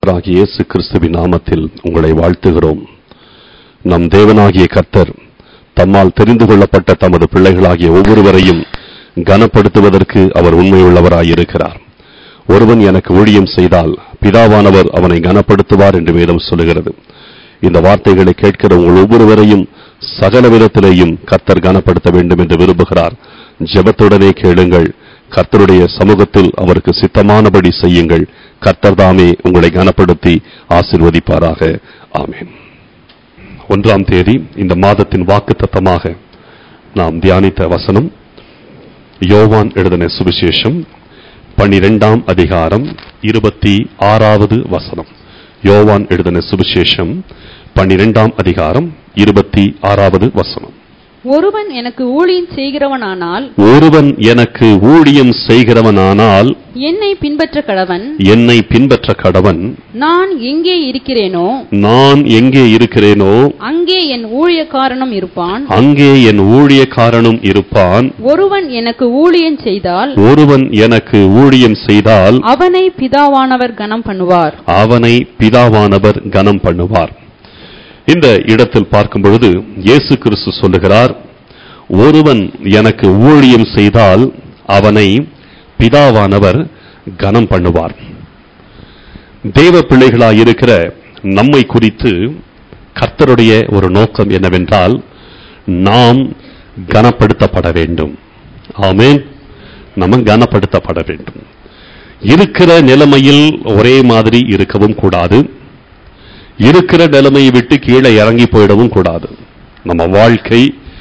கர்த்தராகிய இயேசு கிறிஸ்துவின் நாமத்தில் உங்களை வாழ்த்துகிறோம் நம் தேவனாகிய கர்த்தர் தம்மால் தெரிந்து கொள்ளப்பட்ட தமது பிள்ளைகளாகிய ஒவ்வொருவரையும் கனப்படுத்துவதற்கு அவர் உண்மையுள்ளவராயிருக்கிறார் ஒருவன் எனக்கு ஊழியம் செய்தால் பிதாவானவர் அவனை கனப்படுத்துவார் என்று வேதம் சொல்லுகிறது இந்த வார்த்தைகளை கேட்கிற உங்கள் ஒவ்வொருவரையும் சகல விதத்திலேயும் கர்த்தர் கனப்படுத்த வேண்டும் என்று விரும்புகிறார் ஜெபத்துடனே கேளுங்கள் கர்த்தருடைய சமூகத்தில் அவருக்கு சித்தமானபடி செய்யுங்கள் கர்த்தர் தாமே உங்களை கனப்படுத்தி ஆசிர்வதிப்பாராக ஆமென் ஒன்றாம் தேதி இந்த மாதத்தின் வாக்கு நாம் தியானித்த வசனம் யோவான் எழுதின சுவிசேஷம் பனிரெண்டாம் அதிகாரம் இருபத்தி ஆறாவது வசனம் யோவான் எழுதின சுவிசேஷம் பனிரெண்டாம் அதிகாரம் இருபத்தி ஆறாவது வசனம் ஒருவன் எனக்கு ஊழியம் செய்கிறவனானால் ஒருவன் எனக்கு ஊழியம் செய்கிறவனானால் என்னை பின்பற்ற கடவன் என்னை பின்பற்ற கடவன் நான் எங்கே இருக்கிறேனோ நான் எங்கே இருக்கிறேனோ அங்கே என் ஊழியக்காரனும் இருப்பான் அங்கே என் ஊழியக்காரனும் இருப்பான் ஒருவன் எனக்கு ஊழியம் செய்தால் ஒருவன் எனக்கு ஊழியம் செய்தால் அவனை பிதாவானவர் கனம் பண்ணுவார் அவனை பிதாவானவர் கனம் பண்ணுவார் இந்த இடத்தில் பார்க்கும் பொழுது இயேசு கிறிஸ்து சொல்லுகிறார் ஒருவன் எனக்கு ஊழியம் செய்தால் அவனை பிதாவானவர் கனம் பண்ணுவார் தேவ பிள்ளைகளாய் இருக்கிற நம்மை குறித்து கர்த்தருடைய ஒரு நோக்கம் என்னவென்றால் நாம் கனப்படுத்தப்பட வேண்டும் ஆமென் நம்ம கனப்படுத்தப்பட வேண்டும் இருக்கிற நிலைமையில் ஒரே மாதிரி இருக்கவும் கூடாது இருக்கிற நிலைமையை விட்டு கீழே இறங்கி போயிடவும் கூடாது நம்ம வாழ்க்கை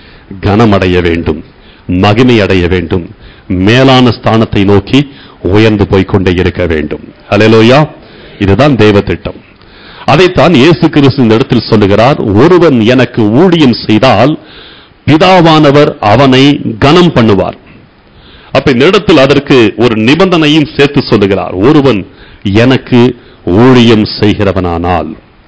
கனமடைய வேண்டும் மகிமை அடைய வேண்டும் மேலான ஸ்தானத்தை நோக்கி உயர்ந்து போய்க்கொண்டே இருக்க வேண்டும் ஹalleluya இதுதான் தேவ திட்டம் அதைத்தான் இயேசு கிறிஸ்து இந்த இடத்தில் சொல்லுகிறார் ஒருவன் எனக்கு ஊழியம் செய்தால் பிதாவானவர் அவனை கனம் பண்ணுவார் அப்ப இந்த இடத்தில் அதற்கு ஒரு நிபந்தனையும் சேர்த்து சொல்லுகிறார் ஒருவன் எனக்கு ஊழியம் செய்கிறவனானால்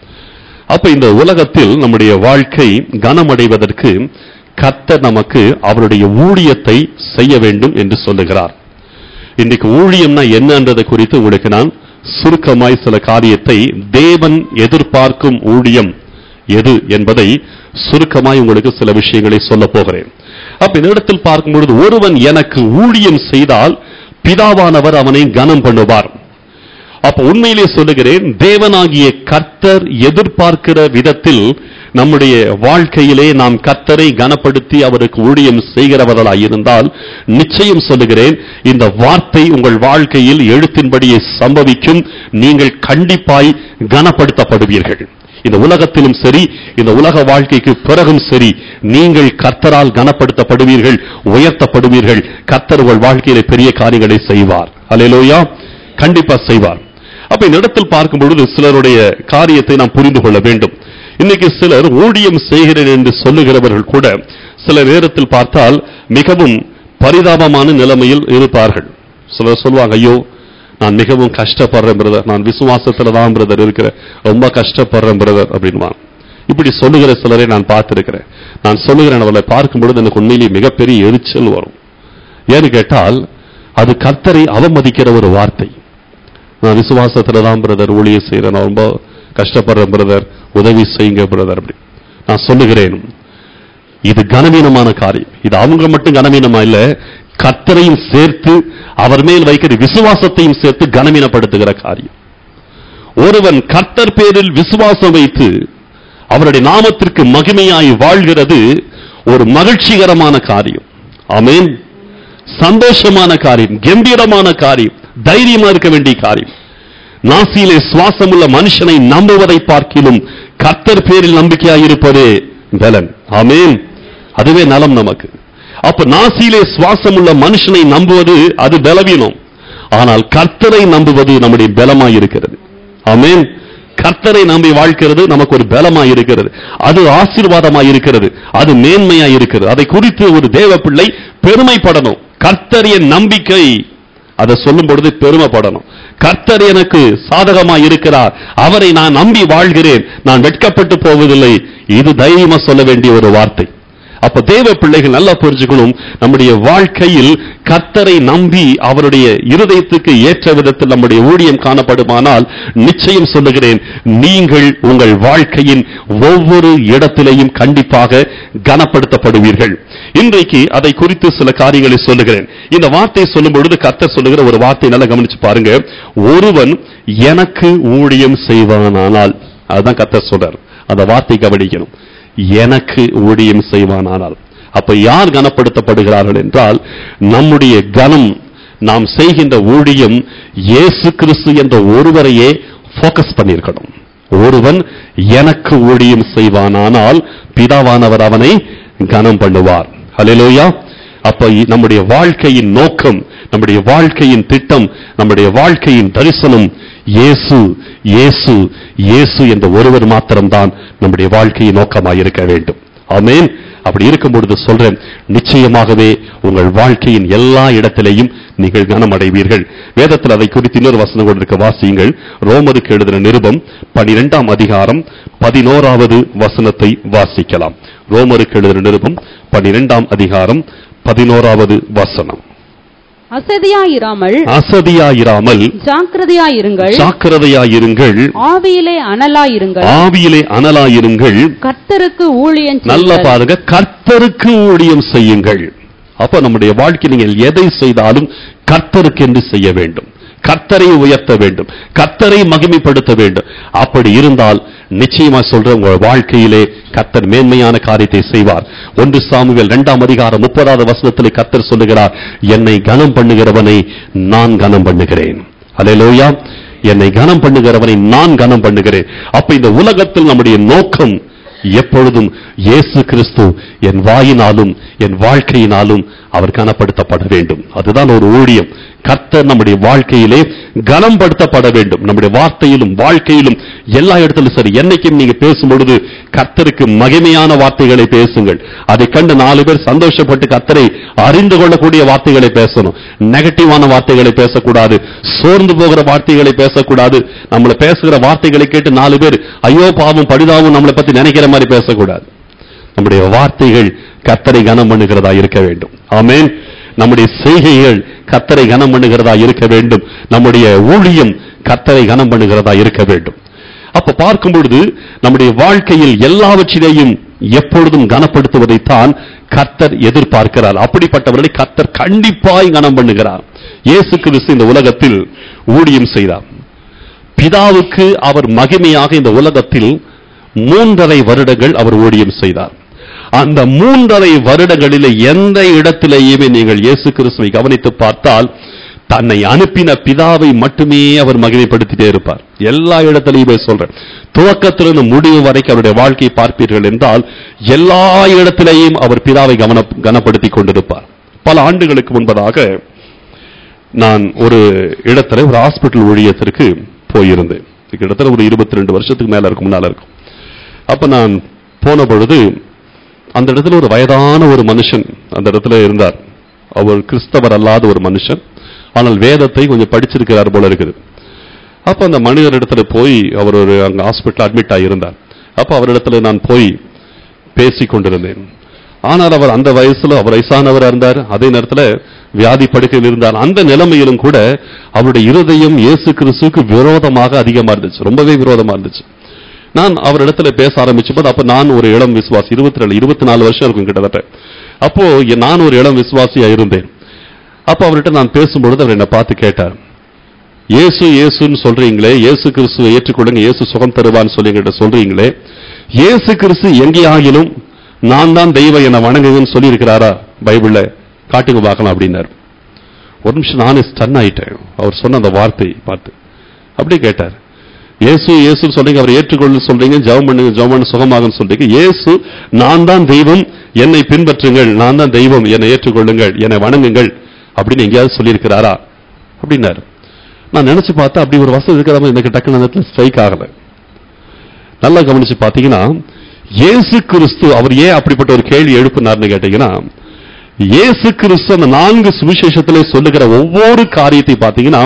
அப்ப இந்த உலகத்தில் நம்முடைய வாழ்க்கை கனமடைவதற்கு கர்த்தர் நமக்கு அவருடைய ஊழியத்தை செய்ய வேண்டும் என்று சொல்லுகிறார் இன்றைக்கு ஊழியம்னா என்னன்றதை குறித்து உங்களுக்கு நான் சுருக்கமாய் சில காரியத்தை தேவன் எதிர்பார்க்கும் ஊழியம் எது என்பதை சுருக்கமாய் உங்களுக்கு சில விஷயங்களை சொல்ல போகிறேன் அப்ப இந்த இடத்தில் பார்க்கும் பொழுது ஒருவன் எனக்கு ஊழியம் செய்தால் பிதாவானவர் அவனை கனம் பண்ணுவார் அப்ப உண்மையிலே சொல்லுகிறேன் தேவனாகிய கர்த்தர் எதிர்பார்க்கிற விதத்தில் நம்முடைய வாழ்க்கையிலே நாம் கர்த்தரை கனப்படுத்தி அவருக்கு ஊழியம் செய்கிறவர்களாய் இருந்தால் நிச்சயம் சொல்லுகிறேன் இந்த வார்த்தை உங்கள் வாழ்க்கையில் எழுத்தின்படியே சம்பவிக்கும் நீங்கள் கண்டிப்பாய் கனப்படுத்தப்படுவீர்கள் இந்த உலகத்திலும் சரி இந்த உலக வாழ்க்கைக்கு பிறகும் சரி நீங்கள் கர்த்தரால் கனப்படுத்தப்படுவீர்கள் உயர்த்தப்படுவீர்கள் கர்த்தர் உங்கள் வாழ்க்கையிலே பெரிய காரியங்களை செய்வார் அல்லேலூயா கண்டிப்பா செய்வார் அப்ப இந்த இடத்தில் பார்க்கும் பொழுது சிலருடைய காரியத்தை நாம் புரிந்து கொள்ள வேண்டும் இன்னைக்கு சிலர் ஊழியம் செய்கிறேன் என்று சொல்லுகிறவர்கள் கூட சில நேரத்தில் பார்த்தால் மிகவும் பரிதாபமான நிலைமையில் இருப்பார்கள் சிலர் சொல்லுவாங்க ஐயோ நான் மிகவும் கஷ்டப்படுறேன் பிரதர் நான் விசுவாசத்துல தான் பிரதர் இருக்கிறேன் ரொம்ப கஷ்டப்படுறேன் பிரதர் அப்படின்வான் இப்படி சொல்லுகிற சிலரை நான் பார்த்திருக்கிறேன் நான் சொல்லுகிறேன் அவளை பார்க்கும் பொழுது எனக்கு உண்மையிலேயே மிகப்பெரிய எரிச்சல் வரும் ஏன்னு கேட்டால் அது கர்த்தரை அவமதிக்கிற ஒரு வார்த்தை நான் விசுவாசத்துல தான் பிரதர் ஊழியம் செய்யறேன் நான் ரொம்ப கஷ்டப்படுறேன் பிரதர் உதவி செய்யுங்க பிரதர் அப்படி நான் சொல்லுகிறேன் இது கனவீனமான காரியம் இது அவங்க மட்டும் கனவீனமா இல்ல கர்த்தரையும் சேர்த்து அவர் மேல் வைக்கிற விசுவாசத்தையும் சேர்த்து கனவீனப்படுத்துகிற காரியம் ஒருவன் கர்த்தர் பேரில் விசுவாசம் வைத்து அவருடைய நாமத்திற்கு மகிமையாய் வாழ்கிறது ஒரு மகிழ்ச்சிகரமான காரியம் ஆமென் சந்தோஷமான காரியம் கம்பீரமான காரியம் தைரியமா இருக்க வேண்டிய காரியம் நாசியிலே சுவாசமுள்ள மனுஷனை நம்புவதை பார்க்கிலும் கர்த்தர் பேரில் நம்பிக்கையாய் இருப்பதே பலன் ஆமென் அதுவே நலம் நமக்கு அப்ப நாசியிலே சுவாசமுள்ள மனுஷனை நம்புவது அது பலவீனம் ஆனால் கர்த்தரை நம்புவது நம்முடைய பலமாய் இருக்கிறது ஆமென் கர்த்தரை நம்பி வாழ்க்கிறது நமக்கு ஒரு பலமாய் இருக்கிறது அது ஆசீர்வாதமாய் இருக்கிறது அது மேன்மையாய் இருக்கிறது அதை குறித்து ஒரு தேவ பிள்ளை பெருமைப்படணும் கர்த்தரிய நம்பிக்கை அதை சொல்லும் பொழுது பெருமைப்படணும் கர்த்தர் எனக்கு சாதகமாய் இருக்கிறார் அவரை நான் நம்பி வாழ்கிறேன் நான் வெட்கப்பட்டு போவதில்லை இது தைரியமா சொல்ல வேண்டிய ஒரு வார்த்தை அப்ப தேவ பிள்ளைகள் நல்லா புரிஞ்சுக்கணும் நம்முடைய வாழ்க்கையில் கர்த்தரை நம்பி அவருடைய இருதயத்துக்கு ஏற்ற விதத்தில் நம்முடைய ஊழியம் காணப்படுமானால் நிச்சயம் சொல்லுகிறேன் நீங்கள் உங்கள் வாழ்க்கையின் ஒவ்வொரு இடத்திலேயும் கண்டிப்பாக கனப்படுத்தப்படுவீர்கள் இன்றைக்கு அதை குறித்து சில காரியங்களை சொல்லுகிறேன் இந்த வார்த்தையை சொல்லும் பொழுது கர்த்தர் சொல்லுகிற ஒரு வார்த்தை நல்லா கவனிச்சு பாருங்க ஒருவன் எனக்கு ஊழியம் செய்வானானால் அதுதான் கர்த்தர் சொல்றார் அந்த வார்த்தை கவனிக்கணும் எனக்கு ஊழியம் செய்வானானால் அப்ப யார் கனப்படுத்தப்படுகிறார்கள் என்றால் நம்முடைய கனம் நாம் செய்கின்ற ஊழியம் இயேசு கிறிஸ்து என்ற ஒருவரையே ஃபோக்கஸ் பண்ணியிருக்கணும் ஒருவன் எனக்கு ஊழியம் செய்வானானால் பிதாவானவர் அவனை கனம் பண்ணுவார் ஹalleluya அப்ப இ- நம்முடைய வாழ்க்கையின் நோக்கம் நம்முடைய வாழ்க்கையின் திட்டம் நம்முடைய வாழ்க்கையின் தரிசனம் இயேசு இயேசு இயேசு என்ற ஒருவர் மாத்திரம்தான் நம்முடைய வாழ்க்கையின் நோக்கமாக இருக்க வேண்டும் ஆமென் அப்படி இருக்கும் பொழுது சொல்றேன் நிச்சயமாகவே உங்கள் வாழ்க்கையின் எல்லா இடத்திலேயும் நீங்கள் கனமடைவீர்கள் வேதத்தில் அதை குறித்து இன்னொரு வசனம் கூட இருக்க வாசியுங்கள் ரோமருக்கு எழுதின நிருபம் பனிரெண்டாம் அதிகாரம் பதினோராவது வசனத்தை வாசிக்கலாம் ரோமருக்கு எழுதின நிருபம் பனிரெண்டாம் அதிகாரம் பதினோராவது வசனம் அசதியாயிராமல் அசதியாயிராமல் ஜாக்கிரதையாயிருங்கள் ஜாக்கிரதையாயிருங்கள் ஆவியிலே அனலாயிருங்கள் ஆவியிலே அனலாயிருங்கள் கர்த்தருக்கு ஊழியம் நல்லா செய்யுங்கள். பாருங்க கர்த்தருக்கு ஊழியம் செய்யுங்கள் அப்ப நம்முடைய வாழ்க்கை நீங்கள் எதை செய்தாலும் கர்த்தருக்கு என்று செய்ய வேண்டும் கர்த்தரை உயர்த்த வேண்டும் கர்த்தரை மகிமைப்படுத்த வேண்டும் அப்படி இருந்தால் நிச்சயமா சொல்றேன் உங்கள் வாழ்க்கையிலே கர்த்தர் மேன்மையான காரியத்தை செய்வார் ஒன்று சாமுவேல் இரண்டாம் அதிகாரம் முப்பதாவது வசனத்திலே கர்த்தர் சொல்லுகிறார் என்னை கனம் பண்ணுகிறவனை நான் கனம் பண்ணுகிறேன் அல்லேலூயா என்னை கனம் பண்ணுகிறவனை நான் கனம் பண்ணுகிறேன் அப்ப இந்த உலகத்தில் நம்முடைய நோக்கம் எப்பொழுதும் இயேசு கிறிஸ்து என் வாயினாலும் என் வாழ்க்கையினாலும் அவர் கனப்படுத்தப்பட வேண்டும் அதுதான் ஒரு ஊழியம் கர்த்தர் நம்முடைய வாழ்க்கையிலே கனம்படுத்தப்பட வேண்டும் நம்முடைய வார்த்தையிலும் வாழ்க்கையிலும் எல்லா இடத்திலும் சரி என்னைக்கும் நீங்க பேசும் பொழுது கர்த்தருக்கு மகிமையான வார்த்தைகளை பேசுங்கள் அதை கண்டு நாலு பேர் சந்தோஷப்பட்டு கர்த்தரை அறிந்து கொள்ளக்கூடிய வார்த்தைகளை பேசணும் நெகட்டிவான வார்த்தைகளை பேசக்கூடாது சோர்ந்து போகிற வார்த்தைகளை பேசக்கூடாது நம்மள பேசுகிற வார்த்தைகளை கேட்டு நாலு பேர் ஐயோ பாவம் படிதாவும் நம்மளை பத்தி நினைக்கிற மாதிரி பேசக்கூடாது நம்முடைய வார்த்தைகள் கத்தரை கனம் பண்ணுகிறதா இருக்க வேண்டும் ஆமென் நம்முடைய செய்கைகள் கத்தரை கனம் பண்ணுகிறதா இருக்க வேண்டும் நம்முடைய ஊழியம் கத்தரை கனம் பண்ணுகிறதா இருக்க வேண்டும் அப்ப பார்க்கும் பொழுது நம்முடைய வாழ்க்கையில் எல்லாவற்றிலேயும் எப்பொழுதும் கனப்படுத்துவதைத்தான் கர்த்தர் எதிர்பார்க்கிறார் அப்படிப்பட்டவர்களை கர்த்தர் கண்டிப்பாய் கனம் பண்ணுகிறார் இயேசு கிறிஸ்து இந்த உலகத்தில் ஊழியம் செய்தார் பிதாவுக்கு அவர் மகிமையாக இந்த உலகத்தில் மூன்றரை வருடங்கள் அவர் ஊழியம் செய்தார் அந்த மூன்றரை வருடங்களிலே எந்த இடத்திலேயுமே நீங்கள் இயேசு கிறிஸ்துவை கவனித்து பார்த்தால் தன்னை அனுப்பின பிதாவை மட்டுமே அவர் மகிமைப்படுத்திட்டே இருப்பார் எல்லா இடத்திலையுமே சொல்றேன் துவக்கத்திலிருந்து முடிவு வரைக்கும் அவருடைய வாழ்க்கையை பார்ப்பீர்கள் என்றால் எல்லா இடத்திலேயும் அவர் பிதாவை கவன கனப்படுத்தி கொண்டிருப்பார் பல ஆண்டுகளுக்கு முன்பதாக நான் ஒரு இடத்துல ஒரு ஹாஸ்பிட்டல் ஊழியத்திற்கு போயிருந்தேன் கிட்டத்தட்ட ஒரு இருபத்தி ரெண்டு வருஷத்துக்கு மேல இருக்கும் முன்னால இருக்கும் அப்ப நான் போன பொழுது அந்த இடத்துல ஒரு வயதான ஒரு மனுஷன் அந்த இடத்துல இருந்தார் அவர் கிறிஸ்தவர் அல்லாத ஒரு மனுஷன் ஆனால் வேதத்தை கொஞ்சம் படிச்சிருக்கிறார் போல இருக்குது அப்ப அந்த மனிதர் இடத்துல போய் அவர் ஒரு அங்க ஹாஸ்பிட்டல் அட்மிட் ஆகியிருந்தார் அப்ப அவரிடத்துல நான் போய் பேசிக் கொண்டிருந்தேன் ஆனால் அவர் அந்த வயசுல அவர் வயசானவரா இருந்தார் அதே நேரத்துல வியாதி படுக்கையில் இருந்தார் அந்த நிலைமையிலும் கூட அவருடைய இருதயம் இயேசு கிறிஸ்துவுக்கு விரோதமாக அதிகமா இருந்துச்சு ரொம்பவே விரோதமா இருந்துச்சு நான் அவரிடத்துல பேச ஆரம்பிச்சபோது அப்ப நான் ஒரு இளம் விசுவாசி இருபத்தி ரெண்டு இருபத்தி நாலு வருஷம் இருக்கும் கிட்டத்தட்ட அப்போ எ- நான் ஒரு இளம் விசுவாசியா இருந்தேன் அப்போ அவர்கிட்ட நான் பேசும்பொழுது அவர் என்னை பார்த்து கேட்டார் இயேசு இயேசுன்னு சொல்றீங்களே இயேசு கிறிஸ்துவை ஏற்றுக்கொள்ளுங்க இயேசு சுகம் தருவான்னு சொல்லி என்கிட்ட சொல்றீங்களே இயேசு கிறிஸ்து எங்கேயாகிலும் நான் தான் தெய்வம் என்னை வணங்குங்கன்னு சொல்லி இருக்கிறாரா பைபிள்ல காட்டுங்க பார்க்கலாம் அப்படின்னார் ஒரு நிமிஷம் நானே ஸ்டன் ஆயிட்டேன் அவர் சொன்ன அந்த வார்த்தை பார்த்து அப்படியே கேட்டார் இயேசு இயேசுன்னு சொல்றீங்க அவர் ஏற்றுக்கொள்ளு சொல்றீங்க ஜெபம் பண்ணுங்க ஜெபம் பண்ணு சுகமாகுன்னு சொல்றீங்க இயேசு நான் தான் தெய்வம் என்னை பின்பற்றுங்கள் நான் தான் தெய்வம் என்னை ஏற்றுக்கொள்ளுங்கள் என்னை வணங்குங்கள் அப்படின்னு எங்கேயாவது சொல்லியிருக்கிறாரா அப்படின்னாரு நான் நினைச்சு பார்த்தா அப்படி ஒரு வசதி இருக்கிற மாதிரி எனக்கு டக்குனு அந்த இடத்துல ஸ்ட்ரைக் ஆகல நல்லா கவனிச்சு பார்த்தீங்கன்னா இயேசு கிறிஸ்து அவர் ஏன் அப்படிப்பட்ட ஒரு கேள்வி எழுப்பினார்னு கேட்டீங்கன்னா இயேசு கிறிஸ்து அந்த நான்கு சுவிசேஷத்திலே சொல்லுகிற ஒவ்வொரு காரியத்தை பார்த்தீங்கன்னா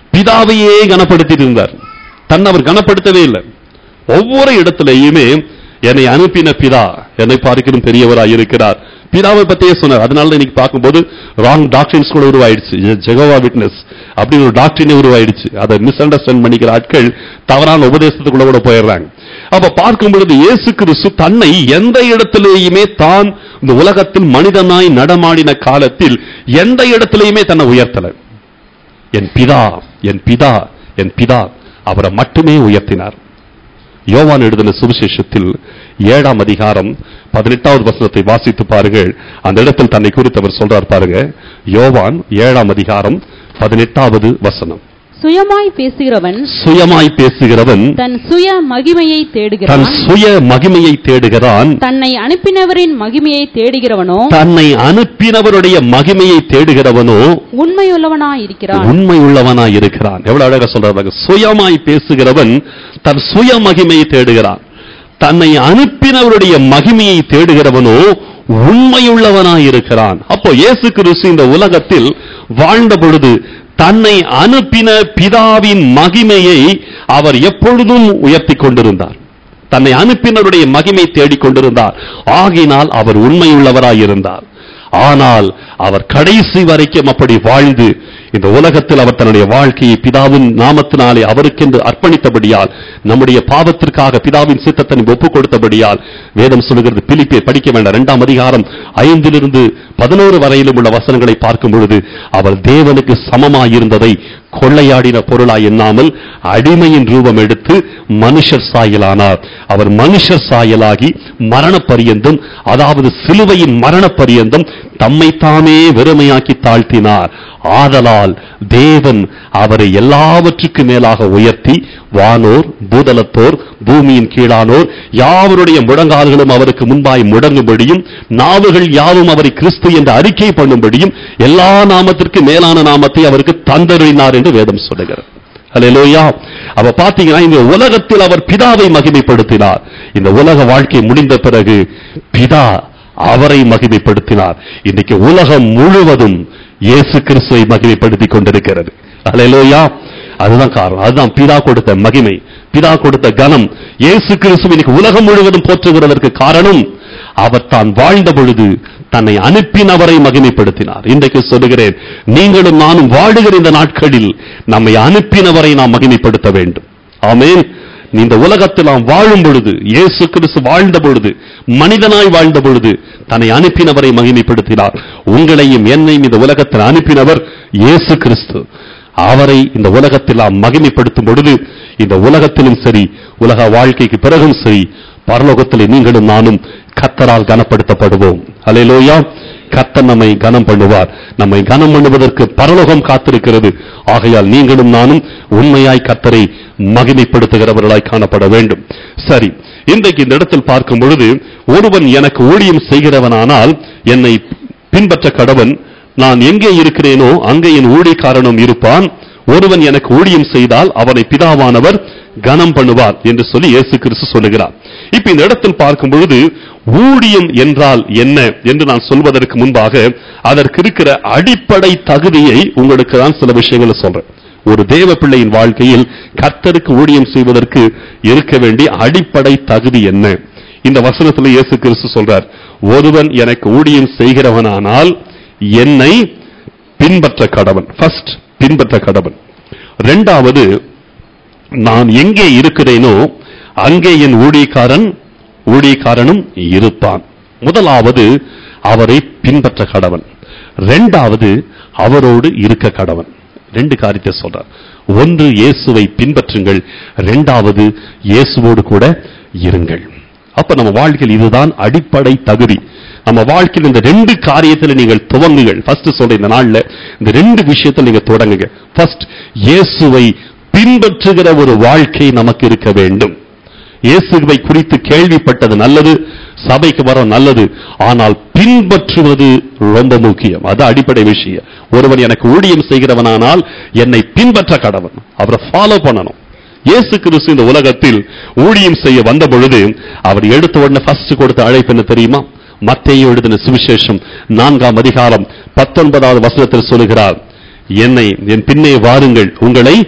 பிதாவையே கனப்படுத்திட்டு இருந்தார் தன்னை அவர் கனப்படுத்தவே இல்லை ஒவ்வொரு இடத்திலேயுமே என்னை அனுப்பின பிதா என்னை பார்க்கிறதும் பெரியவராய் இருக்கிறார் பிதாவை பத்தியே சொன்னார் அதனால தான் இன்னைக்கு பார்க்கும்போது ராங் டாக்டரின்ஸ் கூட உருவாயிடுச்சு ஜெகோவா விட்னஸ் அப்படின்னு ஒரு டாக்டரினே உருவாயிடுச்சு அதை மிஸ் அண்டர்ஸ்டாண்ட் பண்ணிக்கிற ஆட்கள் தவறான உபதேசத்துக்குள்ள கூட போயிடுறாங்க அப்ப பார்க்கும் பொழுது இயேசு கிறிஸ்து தன்னை எந்த இடத்திலேயுமே தான் இந்த உலகத்தில் மனிதனாய் நடமாடின காலத்தில் எந்த இடத்திலேயுமே தன்னை உயர்த்தல என் பிதா என் பிதா என் பிதா அவரை மட்டுமே உயர்த்தினார் யோவான் எழுதின சுவிசேஷத்தில் ஏழாம் அதிகாரம் பதினெட்டாவது வசனத்தை வாசித்து பாருங்கள் அந்த இடத்தில் தன்னை குறித்து அவர் சொல்றார் பாருங்க யோவான் ஏழாம் அதிகாரம் பதினெட்டாவது வசனம் சுயமாய் பேசுகிறவன் சுயமாய் பேசுகிறவன் தன் சுய மகிமையை தன் தேடுகிறான் சுய மகிமையை தேடுகிறான் தன்னை அனுப்பினவரின் மகிமையை தேடுகிறவனோ தன்னை அனுப்பினவருடைய மகிமையை தேடுகிறவனோ உண்மையுள்ளவனாய் இருக்கிறான் உண்மை உள்ளவனாய் இருக்கிறான் எவ்வளவு அழகா சொல்றாங்க சுயமாய் பேசுகிறவன் தன் சுய மகிமையை தேடுகிறான் தன்னை அனுப்பினவருடைய மகிமையை தேடுகிறவனோ உண்மையுள்ளவனாய் இருக்கிறான் அப்போ இயேசு கிறிஸ்து இந்த உலகத்தில் வாழ்ந்த பொழுது தன்னை அனுப்பின பிதாவின் மகிமையை அவர் எப்பொழுதும் உயர்த்தி கொண்டிருந்தார் தன்னை அனுப்பினருடைய மகிமை தேடிக் கொண்டிருந்தார் ஆகினால் அவர் உண்மையுள்ளவராய் இருந்தார் ஆனால் அவர் கடைசி வரைக்கும் அப்படி வாழ்ந்து இந்த உலகத்தில் அவர் தன்னுடைய வாழ்க்கையை பிதாவின் நாமத்தினாலே அவருக்கென்று அர்ப்பணித்தபடியால் நம்முடைய பாவத்திற்காக பிதாவின் சித்தத்தை ஒப்புக் கொடுத்தபடியால் வேதம் சொல்லுகிறது பிலிப்பே படிக்க வேண்டாம் இரண்டாம் அதிகாரம் ஐந்திலிருந்து பதினோரு வரையிலும் உள்ள வசனங்களை பார்க்கும் பொழுது அவர் தேவனுக்கு சமமாயிருந்ததை கொள்ளையாடின பொருளாய் எண்ணாமல் அடிமையின் ரூபம் எடுத்து மனுஷர் சாயலானார் அவர் மனுஷர் சாயலாகி மரண பரியந்தம் அதாவது சிலுவையின் மரண பரியந்தம் தம்மைத்தாமே வெறுமையாக்கி தாழ்த்தினார் ஆதலால் தேவன் அவரை எல்லாவற்றுக்கு மேலாக உயர்த்தி வானோர் பூதலத்தோர் பூமியின் கீழானோர் யாவருடைய முழங்கால்களும் அவருக்கு முன்பாய் முடங்கும்படியும் நாவுகள் யாவும் அவரை கிறிஸ்து என்று அறிக்கை பண்ணும்படியும் எல்லா நாமத்திற்கு மேலான நாமத்தை அவருக்கு தந்தருளினார் என்று வேதம் சொல்லுகிறது அல்லேலூயா அவ பாத்தீங்கன்னா இந்த உலகத்தில் அவர் பிதாவை மகிமைப்படுத்தினார் இந்த உலக வாழ்க்கை முடிந்த பிறகு பிதா அவரை மகிமைப்படுத்தினார் இன்னைக்கு உலகம் முழுவதும் இயேசு கிறிஸ்துவை மகிமைப்படுத்திக் கொண்டிருக்கிறது அல்லேலூயா அதுதான் காரணம் அதுதான் பிதா கொடுத்த மகிமை பிதா கொடுத்த கனம் இயேசு கிறிஸ்து இன்னைக்கு உலகம் முழுவதும் போற்றுகிறதற்கு காரணம் அவர் தான் வாழ்ந்த பொழுது தன்னை அனுப்பினவரை மகிமைப்படுத்தினார் இன்றைக்கு சொல்லுகிறேன் நீங்களும் நானும் வாழுகிற இந்த நாட்களில் நம்மை அனுப்பினவரை நாம் மகிமைப்படுத்த வேண்டும் ஆமென் இந்த உலகத்தில் நாம் வாழும் பொழுது இயேசு கிறிஸ்து வாழ்ந்த பொழுது மனிதனாய் வாழ்ந்த பொழுது தன்னை அனுப்பினவரை மகிமைப்படுத்தினார் உங்களையும் என்னையும் இந்த உலகத்தில் அனுப்பினவர் இயேசு கிறிஸ்து அவரை இந்த உலகத்தில் நாம் மகிமைப்படுத்தும் பொழுது இந்த உலகத்திலும் சரி உலக வாழ்க்கைக்கு பிறகும் சரி பரலோகத்திலே நீங்களும் நானும் கத்தரால் கனப்படுத்தப்படுவோம் அல்லேலூயா கத்தர் நம்மை கனம் பண்ணுவார் நம்மை கனம் பண்ணுவதற்கு பரலோகம் காத்திருக்கிறது ஆகையால் நீங்களும் நானும் உண்மையாய் கத்தரை மகிமைப்படுத்துகிறவர்களாய் காணப்பட வேண்டும் சரி இன்றைக்கு இந்த இடத்தில் பார்க்கும் பொழுது ஒருவன் எனக்கு ஊழியம் செய்கிறவனானால் என்னை பின்பற்ற கடவன் நான் எங்கே இருக்கிறேனோ அங்கே என் ஊழியக்காரனும் இருப்பான் ஒருவன் எனக்கு ஊழியம் செய்தால் அவனை பிதாவானவர் கனம் பண்ணுவார் என்று சொல்லி இயேசு கிறிஸ்து சொல்லுகிறார் இப்ப இந்த இடத்தில் பார்க்கும் பொழுது ஊழியம் என்றால் என்ன என்று நான் சொல்வதற்கு முன்பாக அதற்கு இருக்கிற அடிப்படை தகுதியை உங்களுக்கு தான் சில விஷயங்களை சொல்றேன் ஒரு தேவ பிள்ளையின் வாழ்க்கையில் கர்த்தருக்கு ஊழியம் செய்வதற்கு இருக்க வேண்டிய அடிப்படை தகுதி என்ன இந்த வசனத்தில் இயேசு கிறிஸ்து சொல்றார் ஒருவன் எனக்கு ஊழியம் செய்கிறவனானால் என்னை பின்பற்ற கடவன் ஃபர்ஸ்ட் பின்பற்ற கடவன் ரெண்டாவது நான் எங்கே இருக்கிறேனோ அங்கே என் ஊழியக்காரன் ஊழியக்காரனும் இருப்பான் முதலாவது அவரை பின்பற்ற கடவன் ரெண்டாவது அவரோடு இருக்க கடவன் ரெண்டு காரியத்தை சொல்றார் ஒன்று இயேசுவை பின்பற்றுங்கள் ரெண்டாவது இயேசுவோடு கூட இருங்கள் அப்ப நம்ம வாழ்க்கையில் இதுதான் அடிப்படை தகுதி நம்ம வாழ்க்கையில் இந்த ரெண்டு காரியத்துல நீங்கள் துவங்குங்கள் ஃபர்ஸ்ட் சொல்ற இந்த நாள்ல இந்த ரெண்டு விஷயத்துல நீங்க தொடங்குங்க ஃபர்ஸ்ட் இயேசுவை பின்பற்றுகிற ஒரு வாழ்க்கை நமக்கு இருக்க வேண்டும் இயேசுவை குறித்து கேள்விப்பட்டது நல்லது சபைக்கு வர நல்லது ஆனால் பின்பற்றுவது ரொம்ப முக்கியம் அது அடிப்படை விஷயம் ஒருவன் எனக்கு ஊழியம் செய்கிறவனானால் என்னை பின்பற்ற கடவன் அவரை ஃபாலோ பண்ணணும் இயேசு கிறிஸ்து இந்த உலகத்தில் ஊழியம் செய்ய வந்த பொழுது அவர் எடுத்த உடனே ஃபர்ஸ்ட் கொடுத்த அழைப்பு என்ன தெரியுமா மத்தேயு எழுதின சுவிசேஷம் நான்காம் அதிகாரம் பத்தொன்பதாவது வசனத்தில் சொல்லுகிறார் என்னை என் பின்னே வாருங்கள் உங்களை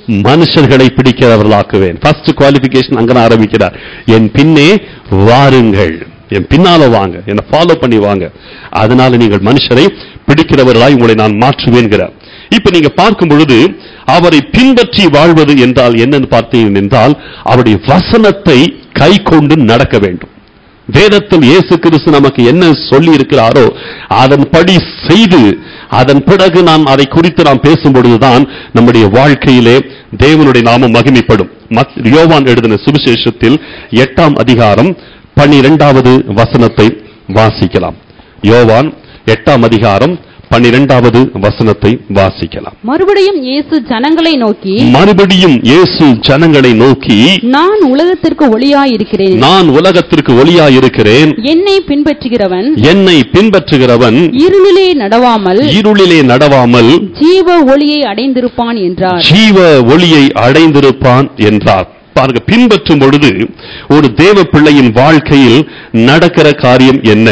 மனுஷர்களை பிடிக்கிறவர்களாக்குவேன் ஃபர்ஸ்ட் குவாலிஃபிகேஷன் அங்க ஆரம்பிக்கிறார் என் பின்னே வாருங்கள் என் பின்னால வாங்க என்னை ஃபாலோ பண்ணி வாங்க அதனால நீங்கள் மனுஷரை பிடிக்கிறவர்களாய் உங்களை நான் மாற்றுவேன்கிறார் இப்ப நீங்க பார்க்கும் பொழுது அவரை பின்பற்றி வாழ்வது என்றால் என்னன்னு பார்த்தீங்க என்றால் அவருடைய வசனத்தை கை கொண்டு நடக்க வேண்டும் வேதத்தில் இயேசு கிறிஸ்து நமக்கு என்ன சொல்லி இருக்கிறாரோ அதன்படி செய்து அதன் பிறகு நாம் அதை குறித்து நாம் பேசும் பொழுதுதான் நம்முடைய வாழ்க்கையிலே தேவனுடைய நாமம் மகிமைப்படும் மத்- யோவான் எழுதின சுவிசேஷத்தில் எட்டாம் அதிகாரம் பன்னிரெண்டாவது வசனத்தை வாசிக்கலாம் யோவான் எட்டாம் அதிகாரம் பன்னிரெண்டாவது வசனத்தை வாசிக்கலாம் மறுபடியும் இயேசு ஜனங்களை நோக்கி மறுபடியும் இயேசு ஜனங்களை நோக்கி நான் உலகத்திற்கு ஒளியாயிருக்கிறேன் நான் உலகத்திற்கு ஒளியாயிருக்கிறேன் என்னை பின்பற்றுகிறவன் என்னை பின்பற்றுகிறவன் இருளிலே நடவாமல் இருளிலே நடவாமல் ஜீவ ஒளியை அடைந்திருப்பான் என்றார் ஜீவ ஒளியை அடைந்திருப்பான் என்றார் பாருங்க பின்பற்றும் பொழுது ஒரு தேவ பிள்ளையின் வாழ்க்கையில் நடக்கிற காரியம் என்ன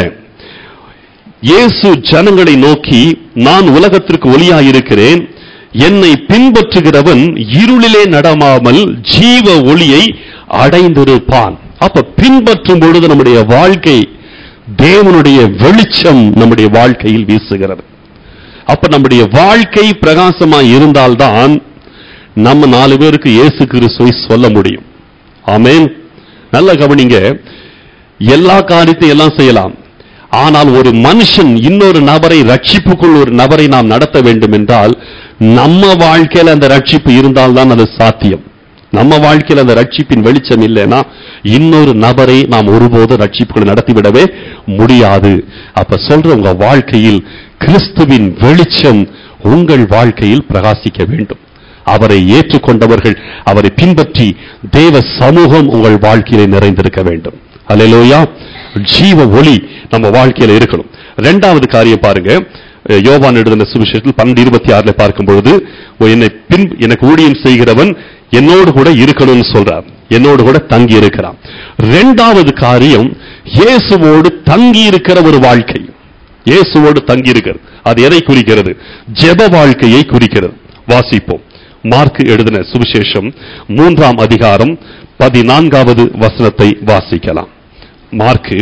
இயேசு ஜனங்களை நோக்கி நான் உலகத்திற்கு ஒளியாயிருக்கிறேன் என்னை பின்பற்றுகிறவன் இருளிலே நடமாமல் ஜீவ ஒளியை அடைந்திருப்பான் அப்ப பின்பற்றும் பொழுது நம்முடைய வாழ்க்கை தேவனுடைய வெளிச்சம் நம்முடைய வாழ்க்கையில் வீசுகிறது அப்ப நம்முடைய வாழ்க்கை பிரகாசமா இருந்தால்தான் நம்ம நாலு பேருக்கு இயேசு கிறிஸ்துவை சொல்ல முடியும் ஆமென் நல்ல கவனிங்க எல்லா காரியத்தையும் எல்லாம் செய்யலாம் ஆனால் ஒரு மனுஷன் இன்னொரு நபரை ரட்சிப்புக்குள் ஒரு நபரை நாம் நடத்த வேண்டும் என்றால் நம்ம வாழ்க்கையில அந்த ரட்சிப்பு இருந்தால்தான் அது சாத்தியம் நம்ம வாழ்க்கையில அந்த ரட்சிப்பின் வெளிச்சம் இல்லைன்னா இன்னொரு நபரை நாம் ஒருபோதும் ரட்சிப்புகளை நடத்திவிடவே முடியாது அப்ப சொல்ற உங்க வாழ்க்கையில் கிறிஸ்துவின் வெளிச்சம் உங்கள் வாழ்க்கையில் பிரகாசிக்க வேண்டும் அவரை ஏற்றுக்கொண்டவர்கள் அவரை பின்பற்றி தேவ சமூகம் உங்கள் வாழ்க்கையிலே நிறைந்திருக்க வேண்டும் அல்லேலூயா ஜீவ ஒளி நம்ம வாழ்க்கையில இருக்கணும் ரெண்டாவது காரியம் பாருங்க அஹ் யோவான் எழுதின சுவிசேஷத்தில் பன்னெண்டு இருபத்தி ஆறுல பார்க்கும் பொழுது ஓ, என்னை பின் எனக்கு ஊழியம் செய்கிறவன் என்னோடு கூட இருக்கணும்னு சொல்றார் என்னோடு கூட தங்கி இருக்கிறான் ரெண்டாவது காரியம் இயேசுவோடு தங்கி இருக்கிற ஒரு வாழ்க்கை இயேசுவோடு தங்கி இருக்கிறது அது எதை குறிக்கிறது ஜெப வாழ்க்கையை குறிக்கிறது வாசிப்போம் மார்க் எழுதின சுவிசேஷம் மூன்றாம் அதிகாரம் பதினான்காவது வசனத்தை வாசிக்கலாம் மார்க்கு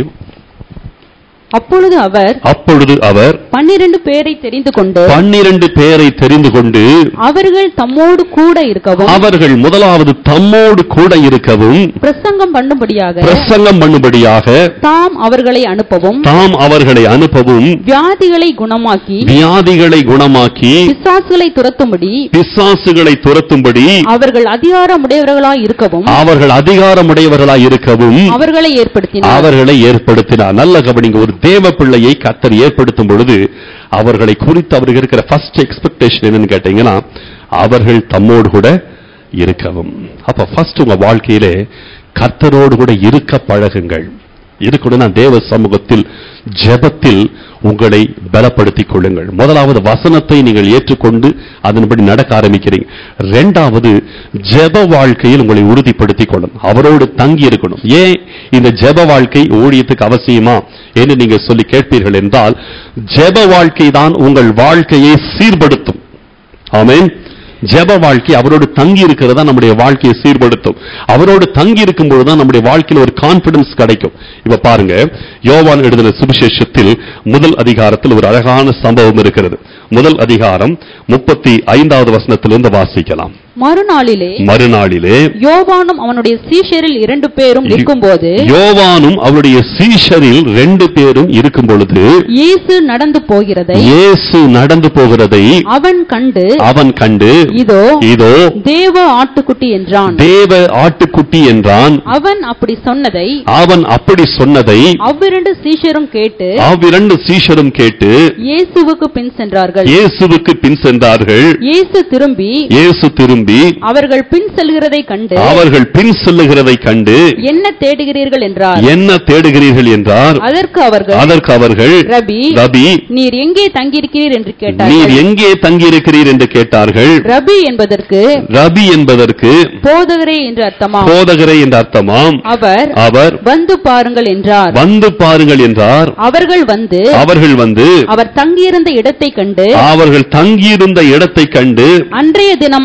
அப்பொழுது அவர் அப்பொழுது அவர் பன்னிரண்டு பேரை தெரிந்து கொண்டு பன்னிரண்டு பேரை தெரிந்து கொண்டு அவர்கள் தம்மோடு கூட இருக்கவும் அவர்கள் முதலாவது தம்மோடு கூட இருக்கவும் பிரசங்கம் பண்ணும்படியாக பிரசங்கம் பண்ணும்படியாக தாம் அவர்களை அனுப்பவும் தாம் அவர்களை அனுப்பவும் வியாதிகளை குணமாக்கி வியாதிகளை குணமாக்கி பிசாசுகளை துரத்தும்படி பிசாசுகளை துரத்தும்படி அவர்கள் அதிகாரமுடையவர்களாய் இருக்கவும் அவர்கள் அதிகாரமுடையவர்களாய் இருக்கவும் அவர்களை ஏற்படுத்தினார் அவர்களை ஏற்படுத்தினார் நல்ல கவனிங்க ஒரு தேவ பிள்ளையை கத்தர் ஏற்படுத்தும் பொழுது அவர்களை குறித்து அவருக்கு இருக்கிற ஃபர்ஸ்ட் எக்ஸ்பெக்டேஷன் என்னன்னு கேட்டீங்கன்னா அவர்கள் தம்மோடு கூட இருக்கவும் அப்ப ஃபர்ஸ்ட் உங்க வாழ்க்கையிலே கர்த்தரோடு கூட இருக்க பழகுங்கள் இருக்கணும்னா தேவ சமூகத்தில் ஜெபத்தில் உங்களை பலப்படுத்திக் கொள்ளுங்கள் முதலாவது வசனத்தை நீங்கள் ஏற்றுக்கொண்டு அதன்படி நடக்க ஆரம்பிக்கிறீங்க ரெண்டாவது ஜெப வாழ்க்கையில் உங்களை உறுதிப்படுத்திக் கொள்ளணும் அவரோடு தங்கி இருக்கணும் ஏன் இந்த ஜெப வாழ்க்கை ஊழியத்துக்கு அவசியமா என்று நீங்க சொல்லி கேட்பீர்கள் என்றால் ஜெப வாழ்க்கை தான் உங்கள் வாழ்க்கையை சீர்படுத்தும் ஆமென் ஜெப வாழ்க்கை அவரோடு தங்கி இருக்கிறதா நம்முடைய வாழ்க்கையை சீர்படுத்தும் அவரோடு தங்கி இருக்கும் பொழுதுதான் நம்முடைய வாழ்க்கையில ஒரு கான்பிடன்ஸ் கிடைக்கும் இப்ப பாருங்க யோவான் எழுதின சுவிசேஷத்தில் முதல் அதிகாரத்தில் ஒரு அழகான சம்பவம் இருக்கிறது முதல் அதிகாரம் முப்பத்தி ஐந்தாவது வசனத்திலிருந்து வாசிக்கலாம் மறுநாளிலே மறுநாளிலே யோவானும் அவனுடைய சீஷரில் இரண்டு பேரும் நிற்கும்போது யோவானும் அவருடைய சீஷரில் ரெண்டு பேரும் இருக்கும் பொழுது இயேசு நடந்து போகிறதை இயேசு நடந்து போகிறதை அவன் கண்டு அவன் கண்டு இதோ இதோ தேவ ஆட்டுக்குட்டி என்றான் தேவ ஆட்டுக்குட்டி என்றான் அவன் அப்படி சொன்னதை அவன் அப்படி சொன்னதை அவ்விரண்டு சீஷரும் கேட்டு அவ்விரண்டு சீஷரும் கேட்டு இயேசுவுக்கு பின் சென்றார்கள் இயேசுவுக்கு பின் சென்றார்கள் இயேசு திரும்பி இயேசு திரும்பி அவர்கள் பின் செல்கிறதை கண்டு அவர்கள் பின் செல்லுகிறதை கண்டு என்ன தேடுகிறீர்கள் என்றார் என்ன தேடுகிறீர்கள் என்றார் அதற்கு அவர்கள் அதற்கு அவர்கள் ரபி ரபி நீர் எங்கே தங்கியிருக்கிறீர் என்று நீர் கேட்டார்கள் எங்கே தங்கியிருக்கிறீர் என்று கேட்டார்கள் ரபி என்பதற்கு ரபி என்பதற்கு போதகரே என்று அர்த்தமா போதகரே என்ற அர்த்தமாம் அவர் அவர் வந்து பாருங்கள் என்றார் வந்து பாருங்கள் என்றார் அவர்கள் வந்து அவர்கள் வந்து அவர் தங்கியிருந்த இடத்தை கண்டு அவர்கள் தங்கியிருந்த இடத்தை கண்டு அன்றைய தினம் அவரிடத்தில்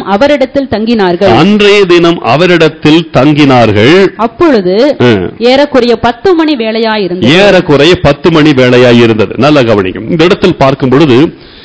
அவரிடத்தில் தங்கினார்கள் அன்றைய தினம் அவரிடத்தில் தங்கினார்கள் அப்பொழுது ம். ஏறக்குறைய பத்து மணி வேளையாயிருந்தது ஏறக்குறைய பத்து மணி வேளையாய் இருந்தது நல்ல கவனிக்கும் இந்த இடத்தில் பார்க்கும் பொழுது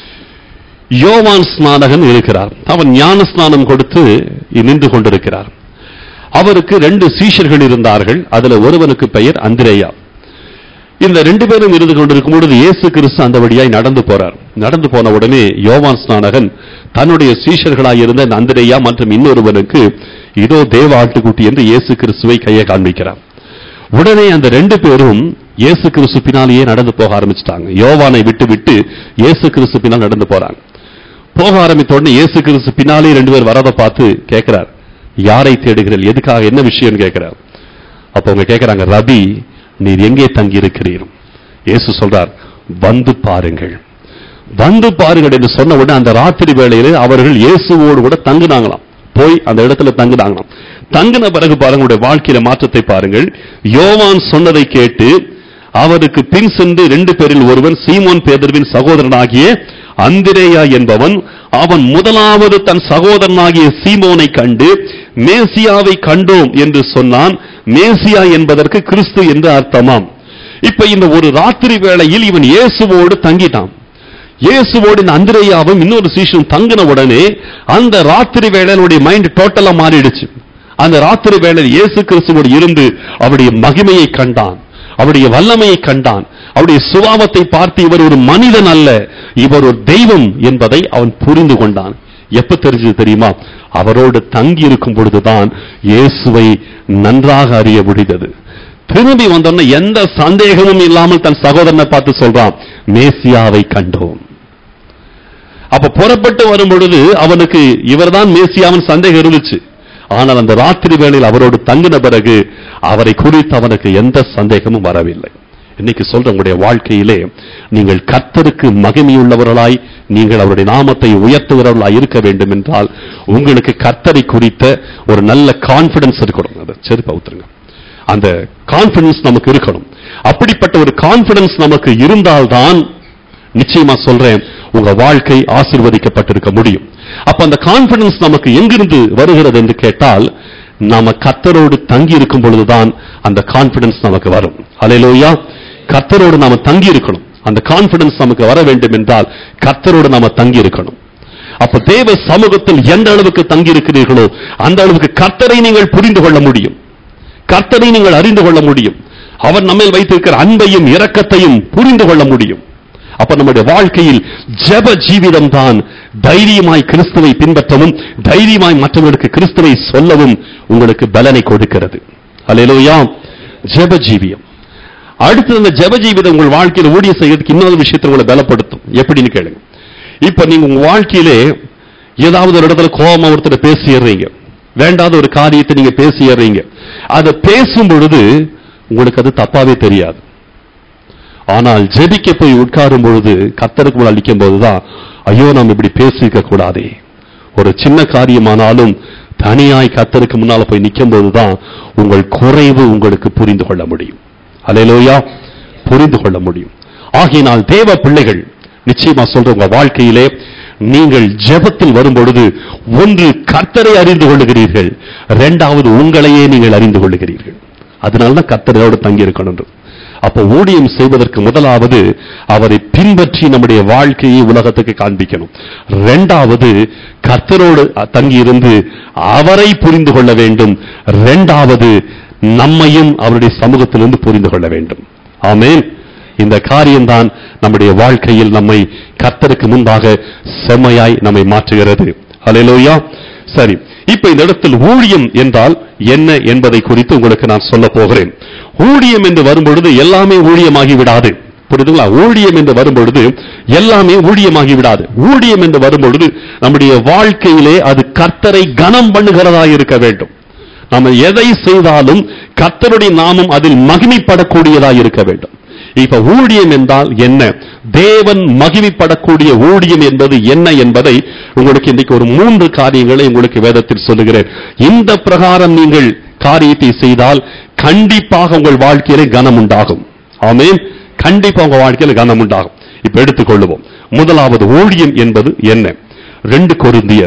யோவான் ஸ்நானகன் இருக்கிறார் அவன் ஞான ஸ்நானம் கொடுத்து நின்று கொண்டிருக்கிறார் அவருக்கு ரெண்டு சீஷர்கள் இருந்தார்கள் அதுல ஒருவனுக்கு பெயர் அந்திரேயா இந்த ரெண்டு பேரும் இருந்து கொண்டிருக்கும் பொழுது இயேசு கிறிஸ்து அந்த வழியாய் நடந்து போறார் நடந்து போன உடனே யோவான் ஸ்நானகன் தன்னுடைய சீஷர்களாய் இருந்த இந்த அந்திரேயா மற்றும் இன்னொருவனுக்கு இதோ தேவ ஆட்டுக்குட்டி என்று இயேசு கிறிஸ்துவை கையை காண்பிக்கிறார் உடனே அந்த ரெண்டு பேரும் இயேசு கிறிஸ்து பின்னாலேயே நடந்து போக ஆரம்பிச்சிட்டாங்க யோவானை விட்டு விட்டு இயேசு கிறிஸ்து பின்னால் நடந்து போறாங்க போக ஆரம்பித்த உடனே இயேசு கிறிஸ்து பின்னாலே ரெண்டு பேர் வரதை பார்த்து கேட்கிறார் யாரை தேடுகிறீர்கள் எதுக்காக என்ன விஷயம்னு கேட்கிறார் அப்ப அவங்க கேட்கிறாங்க ரபி நீர் எங்கே தங்கி இருக்கிறீர் இயேசு சொல்றார் வந்து பாருங்கள் வந்து பாருங்கள் என்று சொன்ன உடனே அந்த ராத்திரி வேளையிலே அவர்கள் இயேசுவோடு கூட தங்குனாங்களாம் போய் அந்த இடத்துல தங்குனாங்களாம் தங்கின பிறகு பாருங்க உங்களுடைய வாழ்க்கையில மாற்றத்தை பாருங்கள் யோவான் சொன்னதை கேட்டு அவருக்கு பின் சென்று ரெண்டு பேரில் ஒருவன் சீமோன் பேதர்வின் சகோதரனாகிய அந்திரேயா என்பவன் அவன் முதலாவது தன் சகோதரனாகிய சீமோனை கண்டு மேசியாவை கண்டோம் என்று சொன்னான் மேசியா என்பதற்கு கிறிஸ்து என்று அர்த்தமாம் இப்ப இந்த ஒரு ராத்திரி வேளையில் இவன் இயேசுவோடு தங்கிட்டான் இயேசுவோடு இந்த அந்திரேயாவும் இன்னொரு சீஷனும் தங்கின உடனே அந்த ராத்திரி வேளையினுடைய மைண்ட் டோட்டலா மாறிடுச்சு அந்த ராத்திரி வேளையில் இயேசு கிறிஸ்துவோடு இருந்து அவருடைய மகிமையை கண்டான் அவருடைய வல்லமையை கண்டான் அவருடைய சுபாவத்தை பார்த்து இவர் ஒரு மனிதன் அல்ல இவர் ஒரு தெய்வம் என்பதை அவன் புரிந்து கொண்டான் எப்ப தெரிஞ்சது தெரியுமா அவரோடு தங்கி இருக்கும் பொழுதுதான் இயேசுவை நன்றாக அறிய முடிந்தது திரும்பி வந்தோடனே எந்த சந்தேகமும் இல்லாமல் தன் சகோதரனை பார்த்து சொல்றான் மேசியாவை கண்டோம் அப்ப புறப்பட்டு வரும் பொழுது அவனுக்கு இவர்தான் மேசியாவின் சந்தேகம் இருந்துச்சு ஆனால் அந்த ராத்திரி வேளையில் அவரோடு தங்கின பிறகு அவரை குறித்து அவனுக்கு எந்த சந்தேகமும் வரவில்லை இன்னைக்கு சொல்ற உங்களுடைய வாழ்க்கையிலே நீங்கள் கர்த்தருக்கு மகிமையுள்ளவர்களாய் நீங்கள் அவருடைய நாமத்தை உயர்த்துகிறவர்களாய் இருக்க வேண்டும் என்றால் உங்களுக்கு கர்த்தரை குறித்த ஒரு நல்ல கான்பிடன்ஸ் இருக்கணும் அதை செருப்பு அவுத்துருங்க அந்த கான்பிடன்ஸ் நமக்கு இருக்கணும் அப்படிப்பட்ட ஒரு கான்பிடன்ஸ் நமக்கு இருந்தால்தான் நிச்சயமா சொல்றேன் உங்க வாழ்க்கை ஆசீர்வதிக்கப்பட்டிருக்க முடியும் அப்ப அந்த கான்பிடன்ஸ் நமக்கு எங்கிருந்து வருகிறது என்று கேட்டால் நாம கர்த்தரோடு தங்கி இருக்கும் பொழுதுதான் அந்த கான்பிடன்ஸ் நமக்கு வரும் அலையிலோயா கர்த்தரோடு நாம தங்கி இருக்கணும் அந்த கான்பிடன்ஸ் நமக்கு வர வேண்டும் என்றால் கர்த்தரோடு நாம தங்கி இருக்கணும் அப்ப தேவ சமூகத்தில் எந்த அளவுக்கு தங்கி இருக்கிறீர்களோ அந்த அளவுக்கு கர்த்தரை நீங்கள் புரிந்து கொள்ள முடியும் கர்த்தரை நீங்கள் அறிந்து கொள்ள முடியும் அவர் நம்மேல் வைத்திருக்கிற அன்பையும் இரக்கத்தையும் புரிந்து கொள்ள முடியும் அப்ப நம்முடைய வாழ்க்கையில் ஜெப ஜீவிதம் தான் தைரியமாய் கிறிஸ்துவை பின்பற்றவும் தைரியமாய் மற்றவர்களுக்கு கிறிஸ்துவை சொல்லவும் உங்களுக்கு பலனை கொடுக்கிறது அல்லேலூயா ஜெப ஜீவியம் அடுத்து அந்த ஜெப ஜீவிதம் உங்கள் வாழ்க்கையில் ஊழிய செய்யறதுக்கு இன்னொரு விஷயத்தை உங்களை பலப்படுத்தும் எப்படின்னு கேளுங்க இப்ப நீங்க உங்க வாழ்க்கையிலே ஏதாவது ஒரு இடத்துல கோபமா ஒருத்தர் பேசிடுறீங்க வேண்டாத ஒரு காரியத்தை நீங்க பேசிடுறீங்க அதை பேசும் பொழுது உங்களுக்கு அது தப்பாவே தெரியாது ஆனால் ஜெபிக்க போய் உட்காரும் பொழுது கத்தருக்கு முன்னால் நிற்கும் போதுதான் ஐயோ நாம் இப்படி பேசிக்க கூடாதே ஒரு சின்ன காரியமானாலும் தனியாய் கத்தருக்கு முன்னால போய் நிற்கும் போதுதான் உங்கள் குறைவு உங்களுக்கு புரிந்து கொள்ள முடியும் அலையிலோயா புரிந்து கொள்ள முடியும் ஆகையினால் தேவ பிள்ளைகள் நிச்சயமா சொல்ற உங்க வாழ்க்கையிலே நீங்கள் ஜெபத்தில் வரும் பொழுது ஒன்று கர்த்தரை அறிந்து கொள்ளுகிறீர்கள் இரண்டாவது உங்களையே நீங்கள் அறிந்து கொள்ளுகிறீர்கள் அதனாலதான் கர்த்தரோடு தங்கி இருக்கணும் அப்போ ஊழியம் செய்வதற்கு முதலாவது அவரை பின்பற்றி நம்முடைய வாழ்க்கையை உலகத்துக்கு காண்பிக்கணும் இரண்டாவது கர்த்தரோடு தங்கியிருந்து அவரை புரிந்து கொள்ள வேண்டும் இரண்டாவது நம்மையும் அவருடைய சமூகத்திலிருந்து புரிந்து கொள்ள வேண்டும் ஆமென் இந்த காரியம்தான் நம்முடைய வாழ்க்கையில் நம்மை கர்த்தருக்கு முன்பாக செம்மையாய் நம்மை மாற்றுகிறது அல்லேலூயா சரி இப்ப இந்த இடத்தில் ஊழியம் என்றால் என்ன என்பதை குறித்து உங்களுக்கு நான் சொல்ல போகிறேன் ஊழியம் என்று வரும்பொழுது எல்லாமே ஊழியமாகி விடாது புரியுதுங்களா ஊழியம் என்று வரும்பொழுது எல்லாமே ஊழியமாகி விடாது ஊழியம் என்று வரும்பொழுது நம்முடைய வாழ்க்கையிலே அது கர்த்தரை கனம் பண்ணுகிறதா இருக்க வேண்டும் நம்ம எதை செய்தாலும் கர்த்தருடைய நாமம் அதில் மகிமைப்படக்கூடியதா இருக்க வேண்டும் இப்ப ஊழியம் என்றால் என்ன தேவன் மகிமைப்படக்கூடிய ஊழியம் என்பது என்ன என்பதை உங்களுக்கு இன்றைக்கு ஒரு மூன்று காரியங்களை உங்களுக்கு வேதத்தில் சொல்லுகிறேன் இந்த பிரகாரம் நீங்கள் காரியத்தை செய்தால் கண்டிப்பாக உங்கள் வாழ்க்கையிலே கனம் உண்டாகும் ஆமென் கண்டிப்பா உங்க வாழ்க்கையில கனம் உண்டாகும் இப்ப எடுத்துக்கொள்ளுவோம் முதலாவது ஊழியம் என்பது என்ன ரெண்டு கொருந்தியர்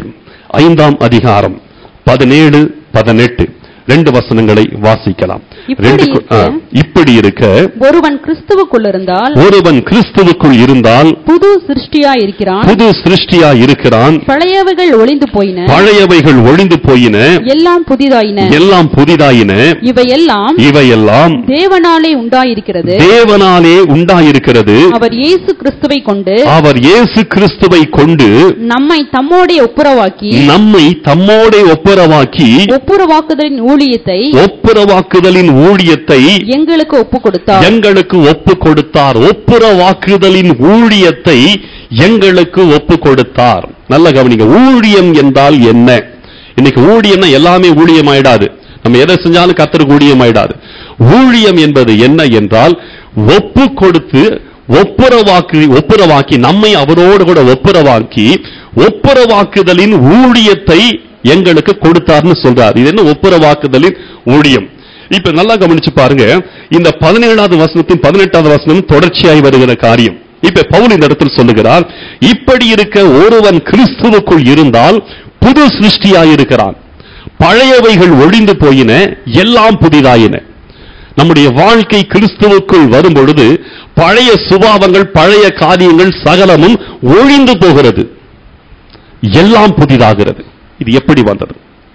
ஐந்தாம் அதிகாரம் பதினேழு பதினெட்டு ரெண்டு வசனங்களை வாசிக்கலாம் இப்படி ரெண்டு கு- இருக்க- ஆ, இப்படி இருக்க ஒருவன் கிறிஸ்துவுக்குள் இருந்தால் ஒருவன் கிறிஸ்துவுக்குள் இருந்தால் புது சிருஷ்டியா இருக்கிறான் புது சிருஷ்டியா இருக்கிறான் பழையவைகள் ஒளிந்து போயின பழையவைகள் ஒளிந்து போயின எல்லாம் புதிதாயின எல்லாம் புதிதாயின இவையெல்லாம் இவையெல்லாம் தேவனாலே உண்டாயிருக்கிறது தேவனாலே உண்டாயிருக்கிறது அவர் இயேசு கிறிஸ்துவை கொண்டு அவர் இயேசு கிறிஸ்துவை கொண்டு நம்மை தம்மோடே ஒப்புரவாக்கி நம்மை தம்மோடே ஒப்புரவாக்கி ஒப்புரவாக்குதலின் ஊழியத்தை ஒப்புரவாக்குதலின் ஊழியத்தை எங்களுக்கு ஒப்பு கொடுத்தார் எங்களுக்கு ஒப்பு கொடுத்தார் ஒப்புரவாக்குதலின் ஊழியத்தை எங்களுக்கு ஒப்பு கொடுத்தார் நல்ல கவனிங்க ஊழியம் என்றால் என்ன இன்னைக்கு ஊழியம்னா எல்லாமே ஊழியம் ஆயிடாது நம்ம எதை செஞ்சாலும் கத்தருக்கு ஊழியம் ஆயிடாது ஊழியம் என்பது என்ன என்றால் ஒப்பு கொடுத்து ஒப்புரவாக்கி ஒப்புரவாக்கி நம்மை அவரோடு கூட ஒப்புரவாக்கி ஒப்புரவாக்குதலின் ஊழியத்தை எங்களுக்கு கொடுத்தார்னு சொல்றார் இது என்ன ஒப்புரவாக்குதலின் ஊழியம் இப்ப நல்லா கவனிச்சு பாருங்க இந்த பதினேழாவது வசனத்தின் பதினெட்டாவது வசனம் தொடர்ச்சியாய் வருகிற காரியம் இப்ப பவுல் இந்த இடத்தில் சொல்லுகிறார் இப்படி இருக்க ஒருவன் கிறிஸ்துவுக்குள் இருந்தால் புது சிருஷ்டியாய் இருக்கிறான் பழையவைகள் ஒழிந்து போயின எல்லாம் புதிதாயின நம்முடைய வாழ்க்கை கிறிஸ்துவுக்குள் வரும் பொழுது பழைய சுபாவங்கள் பழைய காரியங்கள் சகலமும் ஒழிந்து போகிறது எல்லாம் புதிதாகிறது இது எப்படி வந்தது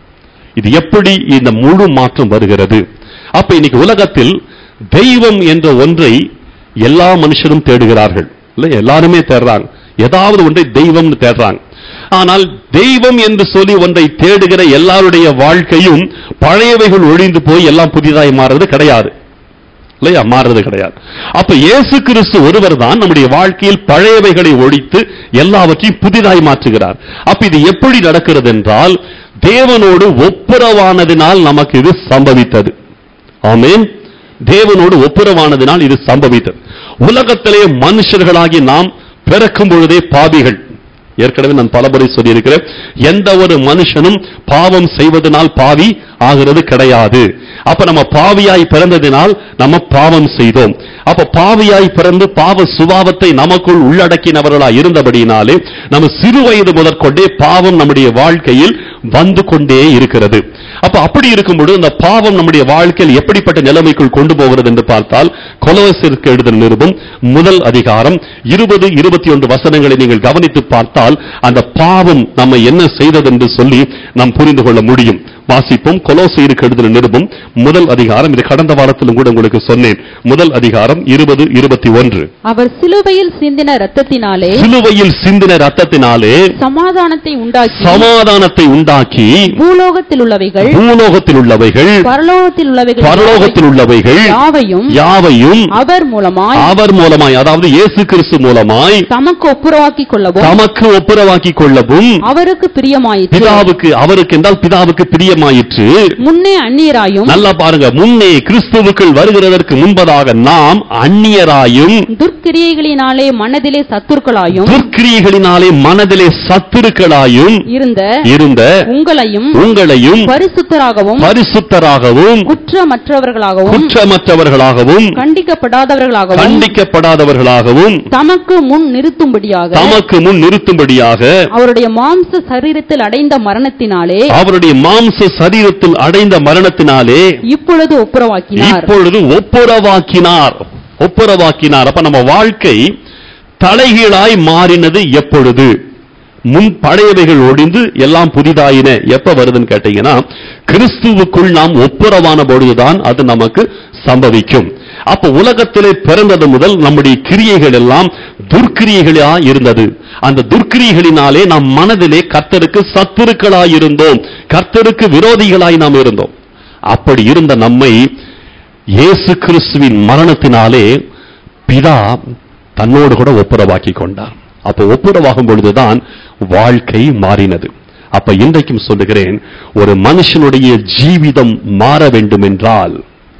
இது எப்படி இந்த முழு மாற்றம் வருகிறது அப்ப இன்னைக்கு உலகத்தில் தெய்வம் என்ற ஒன்றை எல்லா மனுஷரும் தேடுகிறார்கள் இல்ல எல்லாருமே தேடுறாங்க ஏதாவது ஒன்றை தெய்வம்னு தேடுறாங்க ஆனால் தெய்வம் என்று சொல்லி ஒன்றை தேடுகிற எல்லாருடைய வாழ்க்கையும் பழையவைகள் ஒழிந்து போய் எல்லாம் புதிதாய் மாறுறது கிடையாது இல்லையா மாறுறது கிடையாது அப்ப இயேசு கிறிஸ்து ஒருவர் தான் நம்முடைய வாழ்க்கையில் பழையவைகளை ஒழித்து எல்லாவற்றையும் புதிதாய் மாற்றுகிறார் அப்ப இது எப்படி நடக்கிறது என்றால் தேவனோடு ஒப்புரவானதினால் நமக்கு இது சம்பவித்தது ஆமென் தேவனோடு ஒப்புரவானதினால் இது சம்பவித்தது உலகத்திலே மனுஷர்களாகி நாம் பிறக்கும் பொழுதே பாவிகள் ஏற்கனவே நான் பலமுறை சொல்லியிருக்கிறேன் எந்த ஒரு மனுஷனும் பாவம் செய்வதனால் பாவி ஆகிறது கிடையாது அப்ப நம்ம பாவியாய் பிறந்ததினால் நம்ம பாவம் செய்தோம் அப்ப பாவியாய் பிறந்து பாவ சுபாவத்தை நமக்குள் உள்ளடக்கினவர்களாய் இருந்தபடியினாலே நம்ம சிறு வயது முதற்கொண்டே பாவம் நம்முடைய வாழ்க்கையில் வந்து கொண்டே இருக்கிறது அப்ப அப்படி இருக்கும்பொழுது அந்த பாவம் நம்முடைய வாழ்க்கையில் எப்படிப்பட்ட நிலைமைக்குள் கொண்டு போகிறது என்று பார்த்தால் கொலோசிற்கு எழுதின நிருபம் முதல் அதிகாரம் இருபது இருபத்தி ஒன்று வசனங்களை நீங்கள் கவனித்து பார்த்தால் அந்த பாவம் நம்ம என்ன செய்தது என்று சொல்லி நாம் புரிந்து கொள்ள முடியும் வாசிப்போம் கொலோசியருக்கு எழுதின நிருபம் முதல் அதிகாரம் இது கடந்த வாரத்திலும் கூட உங்களுக்கு சொன்னேன் முதல் அதிகாரம் இருபது இருபத்தி ஒன்று அவர் சிலுவையில் சிந்தின ரத்தத்தினாலே சிலுவையில் சிந்தின ரத்தத்தினாலே சமாதானத்தை உண்டாக்கி சமாதானத்தை உண்டாக்கி பூலோகத்தில் உள்ளவைகள் பூலோகத்தில் உள்ளவைகள் பரலோகத்தில் உள்ளவைகள் பரலோகத்தில் உள்ளவைகள் யாவையும் யாவையும் அவர் மூலமாய் அவர் மூலமாய் அதாவது இயேசு கிறிஸ்து மூலமாய் தமக்கு ஒப்புரவாக்கிக் கொள்ளவும் தமக்கு ஒப்புரவாக்கிக் கொள்ளவும் அவருக்கு பிரியமாயிற்று பிதாவுக்கு அவருக்கு என்றால் பிதாவுக்கு பிரியமாயிற்று முன்னே அந்நியராயும் நல்லா பாருங்க முன்னே கிறிஸ்துவுக்குள் வருகிறதற்கு முன்பதாக நாம் அந்நியராயும் துர்க்கிரியைகளினாலே மனதிலே சத்துருக்களாயும் துர்க்கிரியைகளினாலே மனதிலே சத்துருக்களாயும் இருந்த இருந்த உங்களையும் உங்களையும் பரிசுத்தராகவும் பரிசுத்தராகவும் குற்றமற்றவர்களாகவும் குற்றமற்றவர்களாகவும் கண்டிக்கப்படாதவர்களாகவும் கண்டிக்கப்படாதவர்களாகவும் தமக்கு முன் நிறுத்தும்படியாக தமக்கு முன் நிறுத்தும்படியாக அவருடைய மாம்ச சரீரத்தில் அடைந்த மரணத்தினாலே அவருடைய மாம்ச சரீரத்தில் அடைந்த மரணத்தினாலே இப்பொழுது ஒப்புரவாக்கினார் இப்பொழுது ஒப்புரவாக்கினார் ஒப்புரவாக்கினார் அப்ப நம்ம வாழ்க்கை தலைகீழாய் மாறினது எப்பொழுது முன் பழையவைகள் ஒழிந்து எல்லாம் புதிதாயின எப்ப வருதுன்னு கேட்டீங்கன்னா கிறிஸ்துவுக்குள் நாம் ஒப்புரவான பொழுதுதான் அது நமக்கு சம்பவிக்கும் அப்ப உலகத்திலே பிறந்தது முதல் நம்முடைய கிரியைகள் எல்லாம் துர்க்கிரியைகளா இருந்தது அந்த துர்க்கிரியைகளினாலே நாம் மனதிலே கர்த்தருக்கு சத்துருக்களாய் இருந்தோம் கர்த்தருக்கு விரோதிகளாய் நாம் இருந்தோம் அப்படி இருந்த நம்மை இயேசு கிறிஸ்துவின் மரணத்தினாலே பிதா தன்னோடு கூட ஒப்புரவாக்கி கொண்டார் அப்ப ஒப்புரவாகும் பொழுதுதான் வாழ்க்கை மாறினது அப்ப இன்றைக்கும் சொல்லுகிறேன் ஒரு மனுஷனுடைய ஜீவிதம் மாற வேண்டும் என்றால்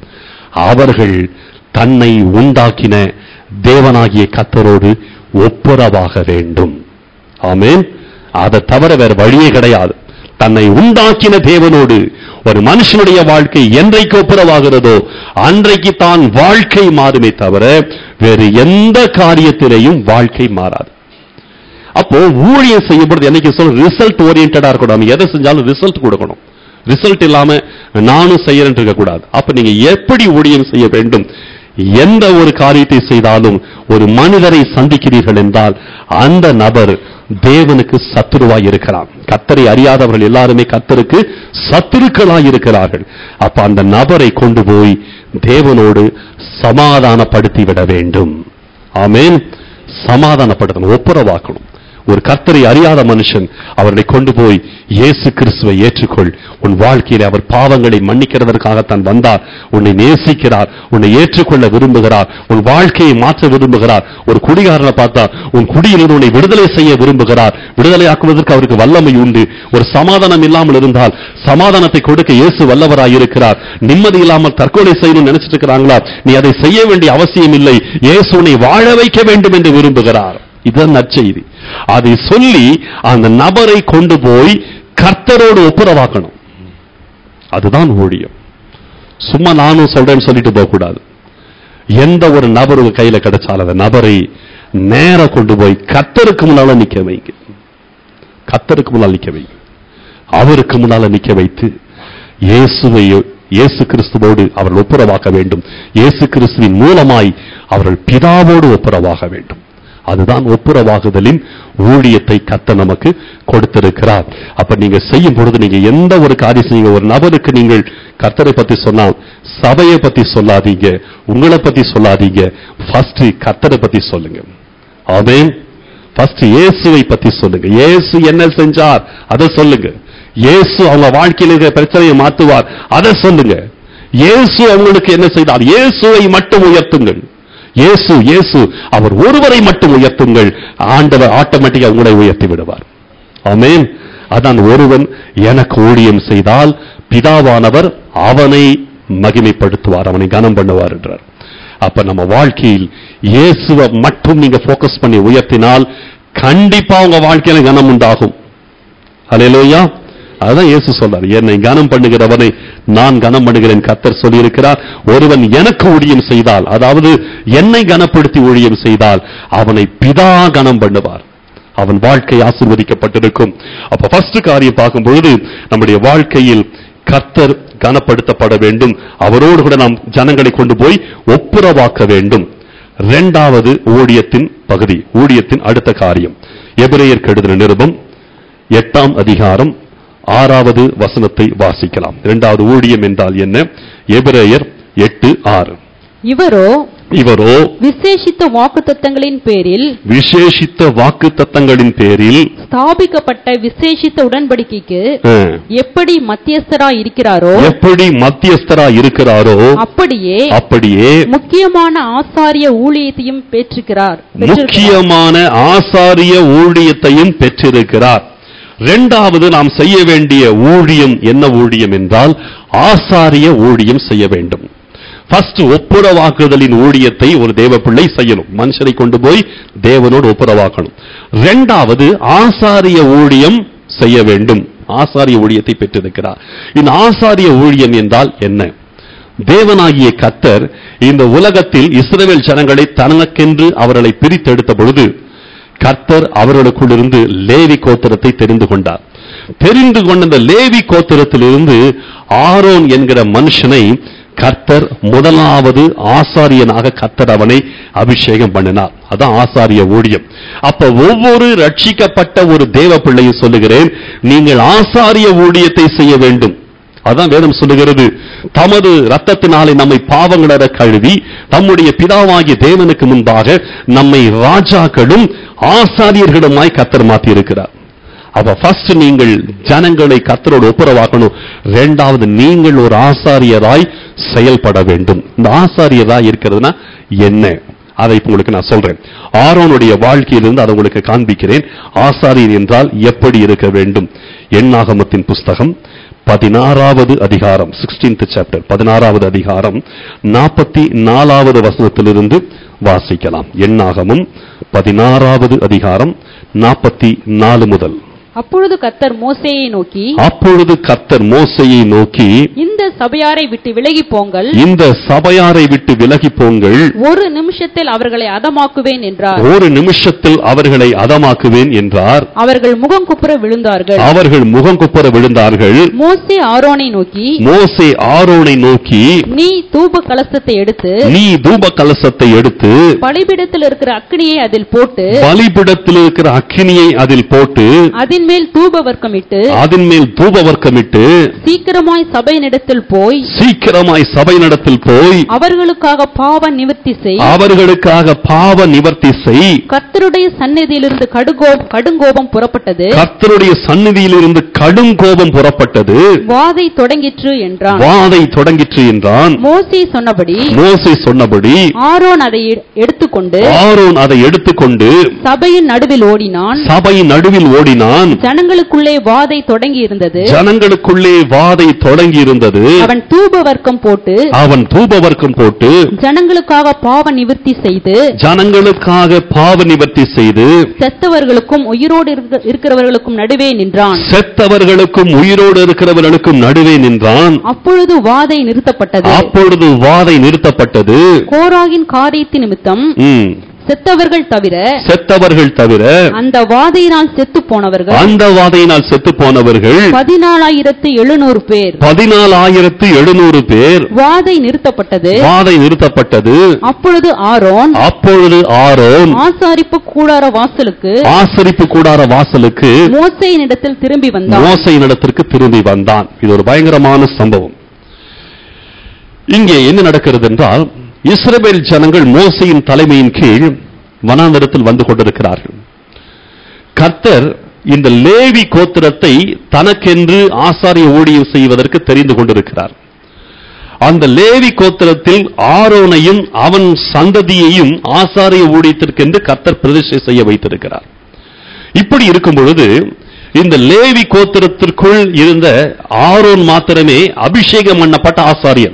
அவர்கள் தன்னை உண்டாக்கின தேவனாகிய கத்தரோடு ஒப்புரவாக வேண்டும் ஆமென் அதை தவிர வேற வழியே கிடையாது தன்னை உண்டாக்கின தேவனோடு ஒரு மனுஷனுடைய வாழ்க்கை என்றைக்கு ஒப்புரவாகிறதோ அன்றைக்கு தான் வாழ்க்கை மாறுமே தவிர வேறு எந்த காரியத்திலேயும் வாழ்க்கை மாறாது அப்போ ஊழியம் செய்யப்படுறது என்னைக்கு சொல்ல ரிசல்ட் ஓரியன்டா இருக்கணும் நம்ம எதை செஞ்சாலும் ரிசல்ட் கொடுக்கணும் ரிசல்ட் இல்லாம நானும் செய்யறேன் இருக்க கூடாது அப்ப நீங்க எப்படி ஊழியம் செய்ய வேண்டும் எந்த ஒரு காரியத்தை செய்தாலும் ஒரு மனிதரை சந்திக்கிறீர்கள் என்றால் அந்த நபர் தேவனுக்கு சத்துருவாய் இருக்கிறான் கத்தரை அறியாதவர்கள் எல்லாருமே கத்தருக்கு சத்துருக்களாய் இருக்கிறார்கள் அப்ப அந்த நபரை கொண்டு போய் தேவனோடு சமாதானப்படுத்தி விட வேண்டும் ஆமென் சமாதானப்படுத்தணும் ஒப்புரவாக்கணும் ஒரு கர்த்தரை அறியாத மனுஷன் அவர்களை கொண்டு போய் இயேசு கிறிஸ்துவை ஏற்றுக்கொள் உன் வாழ்க்கையிலே அவர் பாவங்களை மன்னிக்கிறதற்காகத்தான் வந்தார் உன்னை நேசிக்கிறார் உன்னை ஏற்றுக்கொள்ள விரும்புகிறார் உன் வாழ்க்கையை மாற்ற விரும்புகிறார் ஒரு குடிகாரனை பார்த்தா உன் குடியிலிருந்து உன்னை விடுதலை செய்ய விரும்புகிறார் விடுதலை ஆக்குவதற்கு அவருக்கு வல்லமை உண்டு ஒரு சமாதானம் இல்லாமல் இருந்தால் சமாதானத்தை கொடுக்க இயேசு வல்லவராய் இருக்கிறார் நிம்மதி இல்லாமல் தற்கொலை செய்யணும்னு நினைச்சிட்டு இருக்கிறாங்களா நீ அதை செய்ய வேண்டிய அவசியம் இல்லை இயேசு உன்னை வாழ வைக்க வேண்டும் என்று விரும்புகிறார் இதுதான் நற்செய்தி அதை சொல்லி அந்த நபரை கொண்டு போய் கர்த்தரோடு ஒப்புரவாக்கணும் அதுதான் ஊழியம் சும்மா நானும் சொல்றேன்னு சொல்லிட்டு போக கூடாது எந்த ஒரு நபர் உங்க கையில கிடைச்சாலும் அந்த நபரை நேர கொண்டு போய் கர்த்தருக்கு முன்னால நிக்க வைங்க கர்த்தருக்கு முன்னால் நிக்க வைங்க அவருக்கு முன்னால நிக்க வைத்து இயேசுவை இயேசு கிறிஸ்துவோடு அவர்கள் ஒப்புரவாக்க வேண்டும் இயேசு கிறிஸ்துவின் மூலமாய் அவர்கள் பிதாவோடு ஒப்புரவாக வேண்டும் அதுதான் ஒப்புரவாகுதலின் ஊழியத்தை கத்த நமக்கு கொடுத்திருக்கிறார் அப்ப நீங்க செய்யும் பொழுது நீங்க எந்த ஒரு காரியம் செய்யுங்க ஒரு நபருக்கு நீங்கள் கர்த்தரை பத்தி சொன்னால் சபையை பத்தி சொல்லாதீங்க உங்களை பத்தி சொல்லாதீங்க ஃபர்ஸ்ட் கர்த்தரை பத்தி சொல்லுங்க ஆமென் ஃபர்ஸ்ட் இயேசுவை பத்தி சொல்லுங்க இயேசு என்ன செஞ்சார் அதை சொல்லுங்க இயேசு அவங்க வாழ்க்கையில் இருக்கிற பிரச்சனையை மாத்துவார் அதை சொல்லுங்க இயேசு அவங்களுக்கு என்ன செய்தார் இயேசுவை மட்டும் உயர்த்துங்கள் இயேசு இயேசு அவர் ஒருவரை மட்டும் உயர்த்துங்கள் ஆண்டவர் ஆட்டோமேட்டிக்கா உங்களை உயர்த்தி விடுவார் ஆமென் அதான் ஒருவன் எனக்கு ஊழியம் செய்தால் பிதாவானவர் அவனை மகிமைப்படுத்துவார் அவனை கனம் பண்ணுவார் என்றார் அப்ப நம்ம வாழ்க்கையில் இயேசுவை மட்டும் நீங்க ஃபோக்கஸ் பண்ணி உயர்த்தினால் கண்டிப்பா உங்க வாழ்க்கையில கனம் உண்டாகும் ஹalleluya அதான் இயேசு சொல்றார் என்னை கனம் பண்ணுகிறவனை நான் கனம் பண்ணுகிறேன் கத்தர் சொல்லியிருக்கிறார் ஒருவன் எனக்கு ஊழியம் செய்தால் அதாவது என்னை கனப்படுத்தி ஊழியம் செய்தால் அவனை பிதா கனம் பண்ணுவார் அவன் வாழ்க்கை ஆசீர்வதிக்கப்பட்டிருக்கும் அப்ப ஃபர்ஸ்ட் காரியம் பார்க்கும் பொழுது நம்முடைய வாழ்க்கையில் கர்த்தர் கனப்படுத்தப்பட வேண்டும் அவரோடு கூட நாம் ஜனங்களை கொண்டு போய் ஒப்புரவாக்க வேண்டும் இரண்டாவது ஊழியத்தின் பகுதி ஊழியத்தின் அடுத்த காரியம் எபிரேயர் கெடுதல் நிருபம் எட்டாம் அதிகாரம் ஆறாவது வசனத்தை வாசிக்கலாம் இரண்டாவது ஊழியம் என்றால் என்ன எபிரேயர் எட்டு ஆறு இவரோ இவரோ விசேஷித்த வாக்குத்தத்தங்களின் பேரில் விசேஷித்த வாக்கு தத்தங்களின் பேரில் ஸ்தாபிக்கப்பட்ட விசேஷித்த உடன்படிக்கைக்கு அஹ், எப்படி மத்தியஸ்தராய் இருக்கிறாரோ எப்படி மத்தியஸ்தரா இருக்கிறாரோ அப்படியே அப்படியே முக்கியமான ஆசாரிய ஊழியத்தையும் பெற்றிருக்கிறார் பெற்றிருக்கிறார். முக்கியமான ஆசாரிய ஊழியத்தையும் பெற்றிருக்கிறார் இரண்டாவது நாம் செய்ய வேண்டிய ஊழியம் என்ன ஊழியம் என்றால் ஆசாரிய ஊழியம் செய்ய வேண்டும் ஃபர்ஸ்ட் ஒப்புரவாக்குதலின் ஊழியத்தை ஒரு தேவ பிள்ளை செய்யணும் மனுஷரை கொண்டு போய் தேவனோடு ஒப்புரவாக்கணும் இரண்டாவது ஆசாரிய ஊழியம் செய்ய வேண்டும் ஆசாரிய ஊழியத்தை பெற்றிருக்கிறார் இந்த ஆசாரிய ஊழியம் என்றால் என்ன தேவனாகிய கத்தர் இந்த உலகத்தில் இஸ்ரவேல் ஜனங்களை தனக்கென்று அவர்களை பிரித்தெடுத்த பொழுது கர்த்தர் அவர்களுக்குள்ளிருந்து லேவி கோத்திரத்தை தெரிந்து கொண்டார் தெரிந்து கொண்ட அந்த லேவி கோத்திரத்திலிருந்து ஆரோன் என்கிற மனுஷனை கர்த்தர் முதலாவது ஆசாரியனாக கர்த்தர் அவனை அபிஷேகம் பண்ணினார் அதான் ஆசாரிய ஊழியம் அப்ப ஒவ்வொரு ரட்சிக்கப்பட்ட ஒரு தேவ பிள்ளையும் சொல்லுகிறேன் நீங்கள் ஆசாரிய ஊழியத்தை செய்ய வேண்டும் அதான் வேதம் சொல்லுகிறது தமது ரத்தத்தினாலே நம்மை பாவங்களற கழுவி தம்முடைய பிதாவாகிய தேவனுக்கு முன்பாக நம்மை ராஜாக்களும் ஆசாரியர்களுமாய் கத்தர் மாத்தி இருக்கிறார் அப்ப ஃபர்ஸ்ட் நீங்கள் ஜனங்களை கத்தரோடு ஒப்புரவாக்கணும் இரண்டாவது நீங்கள் ஒரு ஆசாரியராய் செயல்பட வேண்டும் இந்த ஆசாரியராய் இருக்கிறதுனா என்ன அதை இப்ப உங்களுக்கு நான் சொல்றேன் ஆரோனுடைய வாழ்க்கையிலிருந்து அதை உங்களுக்கு காண்பிக்கிறேன் ஆசாரியர் என்றால் எப்படி இருக்க வேண்டும் எண்ணாகமத்தின் புஸ்தகம் பதினாறாவது அதிகாரம் சிக்ஸ்டீன்த் சாப்டர் பதினாறாவது அதிகாரம் நாற்பத்தி நாலாவது வசனத்திலிருந்து வாசிக்கலாம் எண்ணாகமும் பதினாறாவது அதிகாரம் நாற்பத்தி நாலு முதல் அப்பொழுது கத்தர் மோசேயை நோக்கி அப்பொழுது கர்த்தர் மோசையை நோக்கி இந்த சபையாரை விட்டு விலகி போங்கள் இந்த சபையாரை விட்டு விலகி போங்கள் ஒரு நிமிஷத்தில் அவர்களை அதமாக்குவேன் என்றார் ஒரு நிமிஷத்தில் அவர்களை அதமாக்குவேன் என்றார் அவர்கள் முகம் குப்புற விழுந்தார்கள் அவர்கள் முகங்குப்புற விழுந்தார்கள் மோசே ஆரோனை நோக்கி மோசே ஆரோனை நோக்கி நீ தூப கலசத்தை எடுத்து நீ தூப கலசத்தை எடுத்து பலிபீடத்தில் இருக்கிற அக்கினியை அதில் போட்டு பலிபிடத்தில் இருக்கிற அக்கினியை அதில் போட்டு அதன் மேல் தூப வர்க்கமிட்டு அதன் மேல் தூப வர்க்கமிட்டு சீக்கிரமாய் சபையினிடத்தில் போய் சீக்கிரமாய் சபை நடத்தில் போய் அவர்களுக்காக பாவ நிவர்த்தி செய் அவர்களுக்காக பாவ நிவர்த்தி செய் கர்த்தருடைய சந்நிதியிலிருந்து கடுகோ கடுங்கோபம் புறப்பட்டது கர்த்தருடைய சந்நிதியிலிருந்து கடும் கோபம் புறப்பட்டது வாதை தொடங்கிற்று என்றான் வாதை தொடங்கிற்று என்றான் மோசே சொன்னபடி மோசே சொன்னபடி ஆரோன் அதை எடு- எடுத்துக்கொண்டு ஆரோன் அதை எடுத்துக்கொண்டு சபையின் நடுவில் ஓடினான் சபை நடுவில் ஓடினான் ஜனங்களுக்குள்ளே வாதை தொடங்கி இருந்தது ஜனங்களுக்குள்ளே வாதை தொடங்கி இருந்தது அவன் தூப வர்க்கம் போட்டு அவன் தூபவர்க்கம் போட்டு ஜனங்களுக்காக பாவ நிவர்த்தி செய்து ஜனங்களுக்காக பாவ நிவர்த்தி செய்து செத்தவர்களுக்கும் உயிரோடு இருக்க- இருக்கிறவர்களுக்கும் நடுவே நின்றான் செத்தவர்களுக்கும் உயிரோடு இருக்கிறவர்களுக்கும் நடுவே நின்றான் அப்பொழுது வாதை நிறுத்தப்பட்டது அப்பொழுது வாதை நிறுத்தப்பட்டது கோராகின் காரியத்தின் நிமித்தம் ம். செத்தவர்கள் தவிர செத்தவர்கள் தவிர அந்த வாதையினால் செத்து போனவர்கள் அந்த வாதையினால் செத்து போனவர்கள் பதினாலாயிரத்து எழுநூறு பேர் பதினாலாயிரத்து எழுநூறு பேர் வாதை நிறுத்தப்பட்டது வாதை நிறுத்தப்பட்டது அப்பொழுது ஆரோன் அப்பொழுது ஆரோன் ஆசாரிப்பு கூடார வாசலுக்கு ஆசரிப்பு கூடார வாசலுக்கு மோசையினிடத்தில் திரும்பி வந்தான் மோசையினிடத்திற்கு திரும்பி வந்தான் இது ஒரு பயங்கரமான சம்பவம் இங்கே என்ன நடக்கிறது என்றால் இஸ்ரவேல் ஜனங்கள் மோசையின் தலைமையின் கீழ் வனாந்தரத்தில் வந்து கொண்டிருக்கிறார்கள் கர்த்தர் இந்த லேவி கோத்திரத்தை தனக்கென்று ஆசாரிய ஊழியம் செய்வதற்கு தெரிந்து கொண்டிருக்கிறார் அந்த லேவி கோத்திரத்தில் ஆரோனையும் அவன் சந்ததியையும் ஆசாரிய ஊழியத்திற்கென்று கர்த்தர் பிரதிஷ்டை செய்ய வைத்திருக்கிறார் இப்படி இருக்கும் பொழுது இந்த லேவி கோத்திரத்திற்குள் இருந்த ஆரோன் மாத்திரமே அபிஷேகம் பண்ணப்பட்ட ஆசாரியன்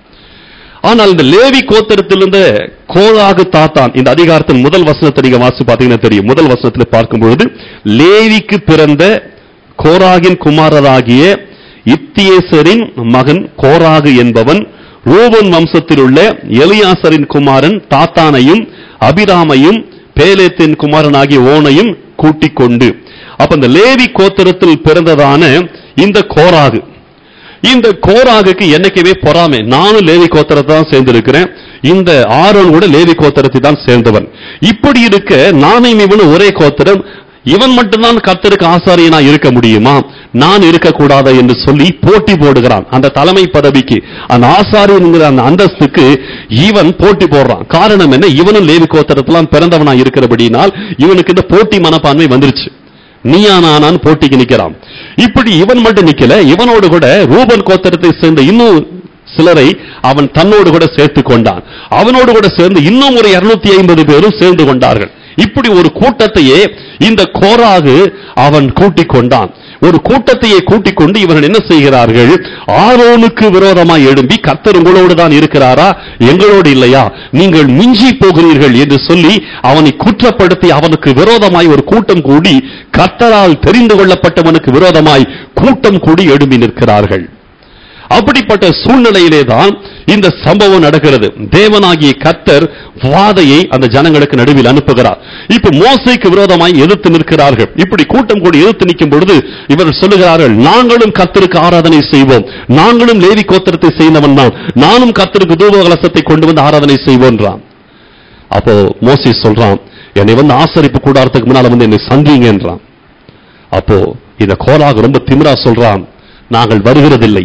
ஆனால் இந்த லேவி கோத்திரத்திலிருந்த கோலாகு தாத்தான் இந்த அதிகாரத்தின் முதல் வசனத்தை நீங்க வாசி பார்த்தீங்கன்னா தெரியும் முதல் வசனத்தில் பார்க்கும் பொழுது லேவிக்கு பிறந்த கோராகின் குமாரராகிய இத்தியேசரின் மகன் கோராகு என்பவன் ரூபன் வம்சத்தில் உள்ள எலியாசரின் குமாரன் தாத்தானையும் அபிராமையும் பேலேத்தின் குமாரனாகிய ஓனையும் கூட்டிக் கொண்டு அப்ப இந்த லேவி கோத்திரத்தில் பிறந்ததான இந்த கோராகு இந்த கோராகுக்கு என்னைக்குமே பொறாமை நானும் லேவி கோத்திரத்தை தான் சேர்ந்திருக்கிறேன் இந்த ஆரோன் கூட லேவி கோத்திரத்தை தான் சேர்ந்தவன் இப்படி இருக்க நானும் இவனும் ஒரே கோத்திரம் இவன் மட்டும்தான் கர்த்தருக்கு ஆசாரியனா இருக்க முடியுமா நான் இருக்கக்கூடாதா என்று சொல்லி போட்டி போடுகிறான் அந்த தலைமை பதவிக்கு அந்த ஆசாரியன்கிற அந்த அந்தஸ்துக்கு இவன் போட்டி போடுறான் காரணம் என்ன இவனும் லேவி கோத்திரத்தெல்லாம் பிறந்தவனா இருக்கிறபடினால் இவனுக்கு இந்த போட்டி மனப்பான்மை வந்துருச்சு நீயா நானான்னு போட்டிக்கு நிக்கிறான் இப்படி இவன் மட்டும் நிக்கல இவனோடு கூட ரூபன் கோத்திரத்தை சேர்ந்த இன்னும் சிலரை அவன் தன்னோடு கூட சேர்த்து கொண்டான் அவனோடு கூட சேர்ந்து இன்னும் ஒரு 250 ஐம்பது பேரும் சேர்ந்து கொண்டார்கள் இப்படி ஒரு கூட்டத்தையே இந்த கோராகு அவன் கூட்டிக் கொண்டான் ஒரு கூட்டத்தையே கூட்டிக் கொண்டு இவர்கள் என்ன செய்கிறார்கள் ஆரோனுக்கு விரோதமாய் எழும்பி கர்த்தர் உங்களோடு தான் இருக்கிறாரா எங்களோடு இல்லையா நீங்கள் மிஞ்சி போகிறீர்கள் என்று சொல்லி அவனை குற்றப்படுத்தி அவனுக்கு விரோதமாய் ஒரு கூட்டம் கூடி கர்த்தரால் தெரிந்து கொள்ளப்பட்டவனுக்கு விரோதமாய் கூட்டம் கூடி எழும்பி நிற்கிறார்கள் அப்படிப்பட்ட சூழ்நிலையிலே தான் இந்த சம்பவம் நடக்கிறது தேவனாகிய கர்த்தர் வாதையை அந்த ஜனங்களுக்கு நடுவில் அனுப்புகிறார் இப்ப மோசைக்கு விரோதமாய் எதிர்த்து நிற்கிறார்கள் இப்படி கூட்டம் கூடி எதிர்த்து நிற்கும் பொழுது இவர்கள் சொல்லுகிறார்கள் நாங்களும் கர்த்தருக்கு ஆராதனை செய்வோம் நாங்களும் லேவி கோத்திரத்தை செய்தவன் தான் நானும் கர்த்தருக்கு தூப கலசத்தை கொண்டு வந்து ஆராதனை செய்வோன்றான் அப்போ மோசி சொல்றான் என்னை வந்து ஆசரிப்பு கூடாரத்துக்கு முன்னால வந்து என்னை சந்திங்கன்றான் அப்போ இந்த கோலாக ரொம்ப திமிரா சொல்றான் நாங்கள் வருகிறதில்லை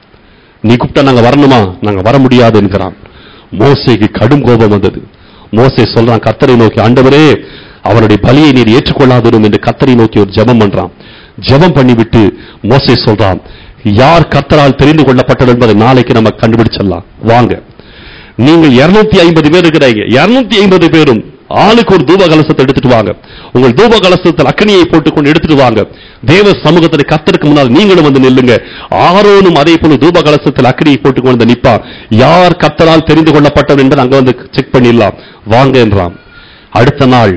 நீ கூப்பிட்டா நாங்க வரணுமா நாங்க வர முடியாது என்கிறான் மோசேக்கு கடும் கோபம் வந்தது மோசே சொல்றான் கத்தரை நோக்கி ஆண்டவரே அவனுடைய பலியை நீர் ஏற்றுக்கொள்ளாதிரும் என்று கத்தரை நோக்கி ஒரு ஜெபம் பண்றான் ஜெபம் பண்ணிவிட்டு மோசே சொல்றான் யார் கத்தரால் தெரிந்து கொள்ளப்பட்டது என்பதை நாளைக்கு நம்ம கண்டுபிடிச்சிடலாம் வாங்க நீங்கள் 250 ஐம்பது பேர் இருக்கிறீங்க 250 ஐம்பது பேரும் ஆளுக்கு ஒரு தூப கலசத்தை எடுத்துட்டு வாங்க உங்கள் தூப கலசத்தில் அக்கனியை போட்டுக்கொண்டு எடுத்துட்டு வாங்க தேவ சமூகத்தில் கத்தருக்கு முன்னால் நீங்களும் வந்து நில்லுங்க ஆரோனும் அதே போல தூப கலசத்தில் அக்கனியை போட்டுக்கொண்டு வந்து நிப்பான் யார் கத்தரால் தெரிந்து கொள்ளப்பட்டவர் என்பதை அங்க வந்து செக் பண்ணிடலாம் வாங்க என்றான் அடுத்த நாள்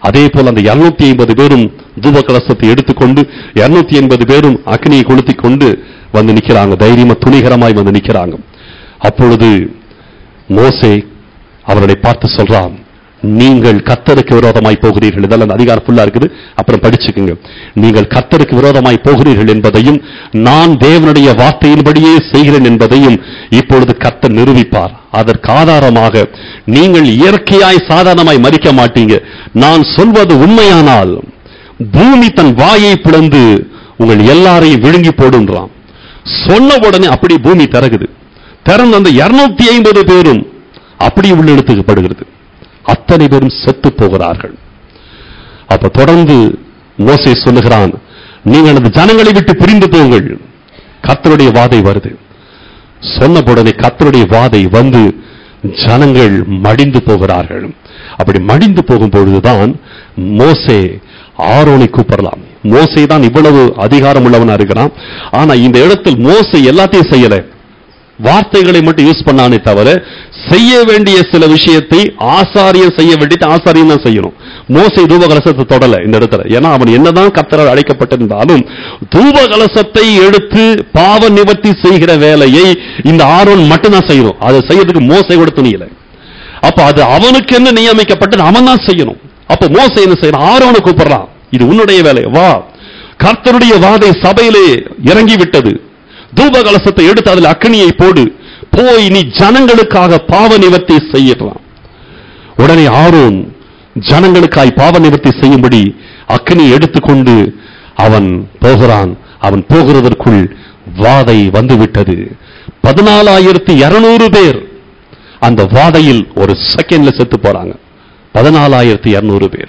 அதே போல அந்த 250 ஐம்பது பேரும் தூப கலசத்தை எடுத்துக்கொண்டு 250 ஐம்பது பேரும் அக்னியை கொளுத்திக் கொண்டு வந்து நிக்கிறாங்க தைரியமா துணிகரமாய் வந்து நிக்கிறாங்க அப்பொழுது மோசே அவர்களை பார்த்து சொல்றான் நீங்கள் கத்தருக்கு விரோதமாய் போகிறீர்கள் இதெல்லாம் அந்த அதிகாரம் ஃபுல்லா இருக்குது அப்புறம் படிச்சுக்குங்க நீங்கள் கத்தருக்கு விரோதமாய் போகிறீர்கள் என்பதையும் நான் தேவனுடைய வார்த்தையின்படியே செய்கிறேன் என்பதையும் இப்பொழுது கத்தர் நிரூபிப்பார் அதற்கு ஆதாரமாக நீங்கள் இயற்கையாய் சாதாரணமாய் மறிக்க மாட்டீங்க நான் சொல்வது உண்மையானால் பூமி தன் வாயை பிளந்து உங்கள் எல்லாரையும் விழுங்கி போடுன்றான் சொன்ன உடனே அப்படி பூமி திறகுது திறந்து அந்த 250 ஐம்பது பேரும் அப்படி உள்ளெடுத்துக்கப்படுகிறது அத்தனை பேரும் செத்து போகிறார்கள் அப்ப தொடர்ந்து மோசே சொல்லுகிறான் நீங்கள் அந்த ஜனங்களை விட்டு பிரிந்து போங்கள் கர்த்தருடைய வாதை வருது சொன்ன உடனே கர்த்தருடைய வாதை வந்து ஜனங்கள் மடிந்து போகிறார்கள் அப்படி மடிந்து போகும் பொழுதுதான் மோசே ஆரோனை கூப்பிடலாம் மோசே தான் இவ்வளவு அதிகாரம் உள்ளவனா இருக்கிறான் ஆனா இந்த இடத்தில் மோசே எல்லாத்தையும் செய்யல வார்த்தைகளை மட்டும் யூஸ் பண்ணானே தவிர செய்ய வேண்டிய சில விஷயத்தை ஆசாரியர் செய்ய வேண்டியது ஆசாரியன் தான் செய்யணும் மோசை தூப கலசத்தை தொடல இந்த இடத்துல ஏன்னா அவன் என்னதான் கத்தரால் அழைக்கப்பட்டிருந்தாலும் தூப கலசத்தை எடுத்து பாவ நிவர்த்தி செய்கிற வேலையை இந்த ஆரோன் மட்டும்தான் செய்யணும் அதை செய்யறதுக்கு மோசை கூட துணியல அப்ப அது அவனுக்கு என்ன நியமிக்கப்பட்டது அவன் தான் செய்யணும் அப்ப மோசை என்ன செய்யணும் ஆரோனை கூப்பிடுறான் இது உன்னுடைய வேலை வா கர்த்தருடைய வாதை சபையிலே இறங்கி விட்டது தூப கலசத்தை எடுத்து அதில் அக்னியை போடு போய் நீ ஜனங்களுக்காக பாவ நிவர்த்தி செய்யலாம் உடனே ஆரோன் ஜனங்களுக்காய் பாவ நிவர்த்தி செய்யும்படி அக்னி எடுத்துக்கொண்டு அவன் போகிறான் அவன் போகிறதற்குள் வாதை வந்துவிட்டது பதினாலாயிரத்தி இருநூறு பேர் அந்த வாதையில் ஒரு செகண்ட்ல செத்து போறாங்க பதினாலாயிரத்தி இருநூறு பேர்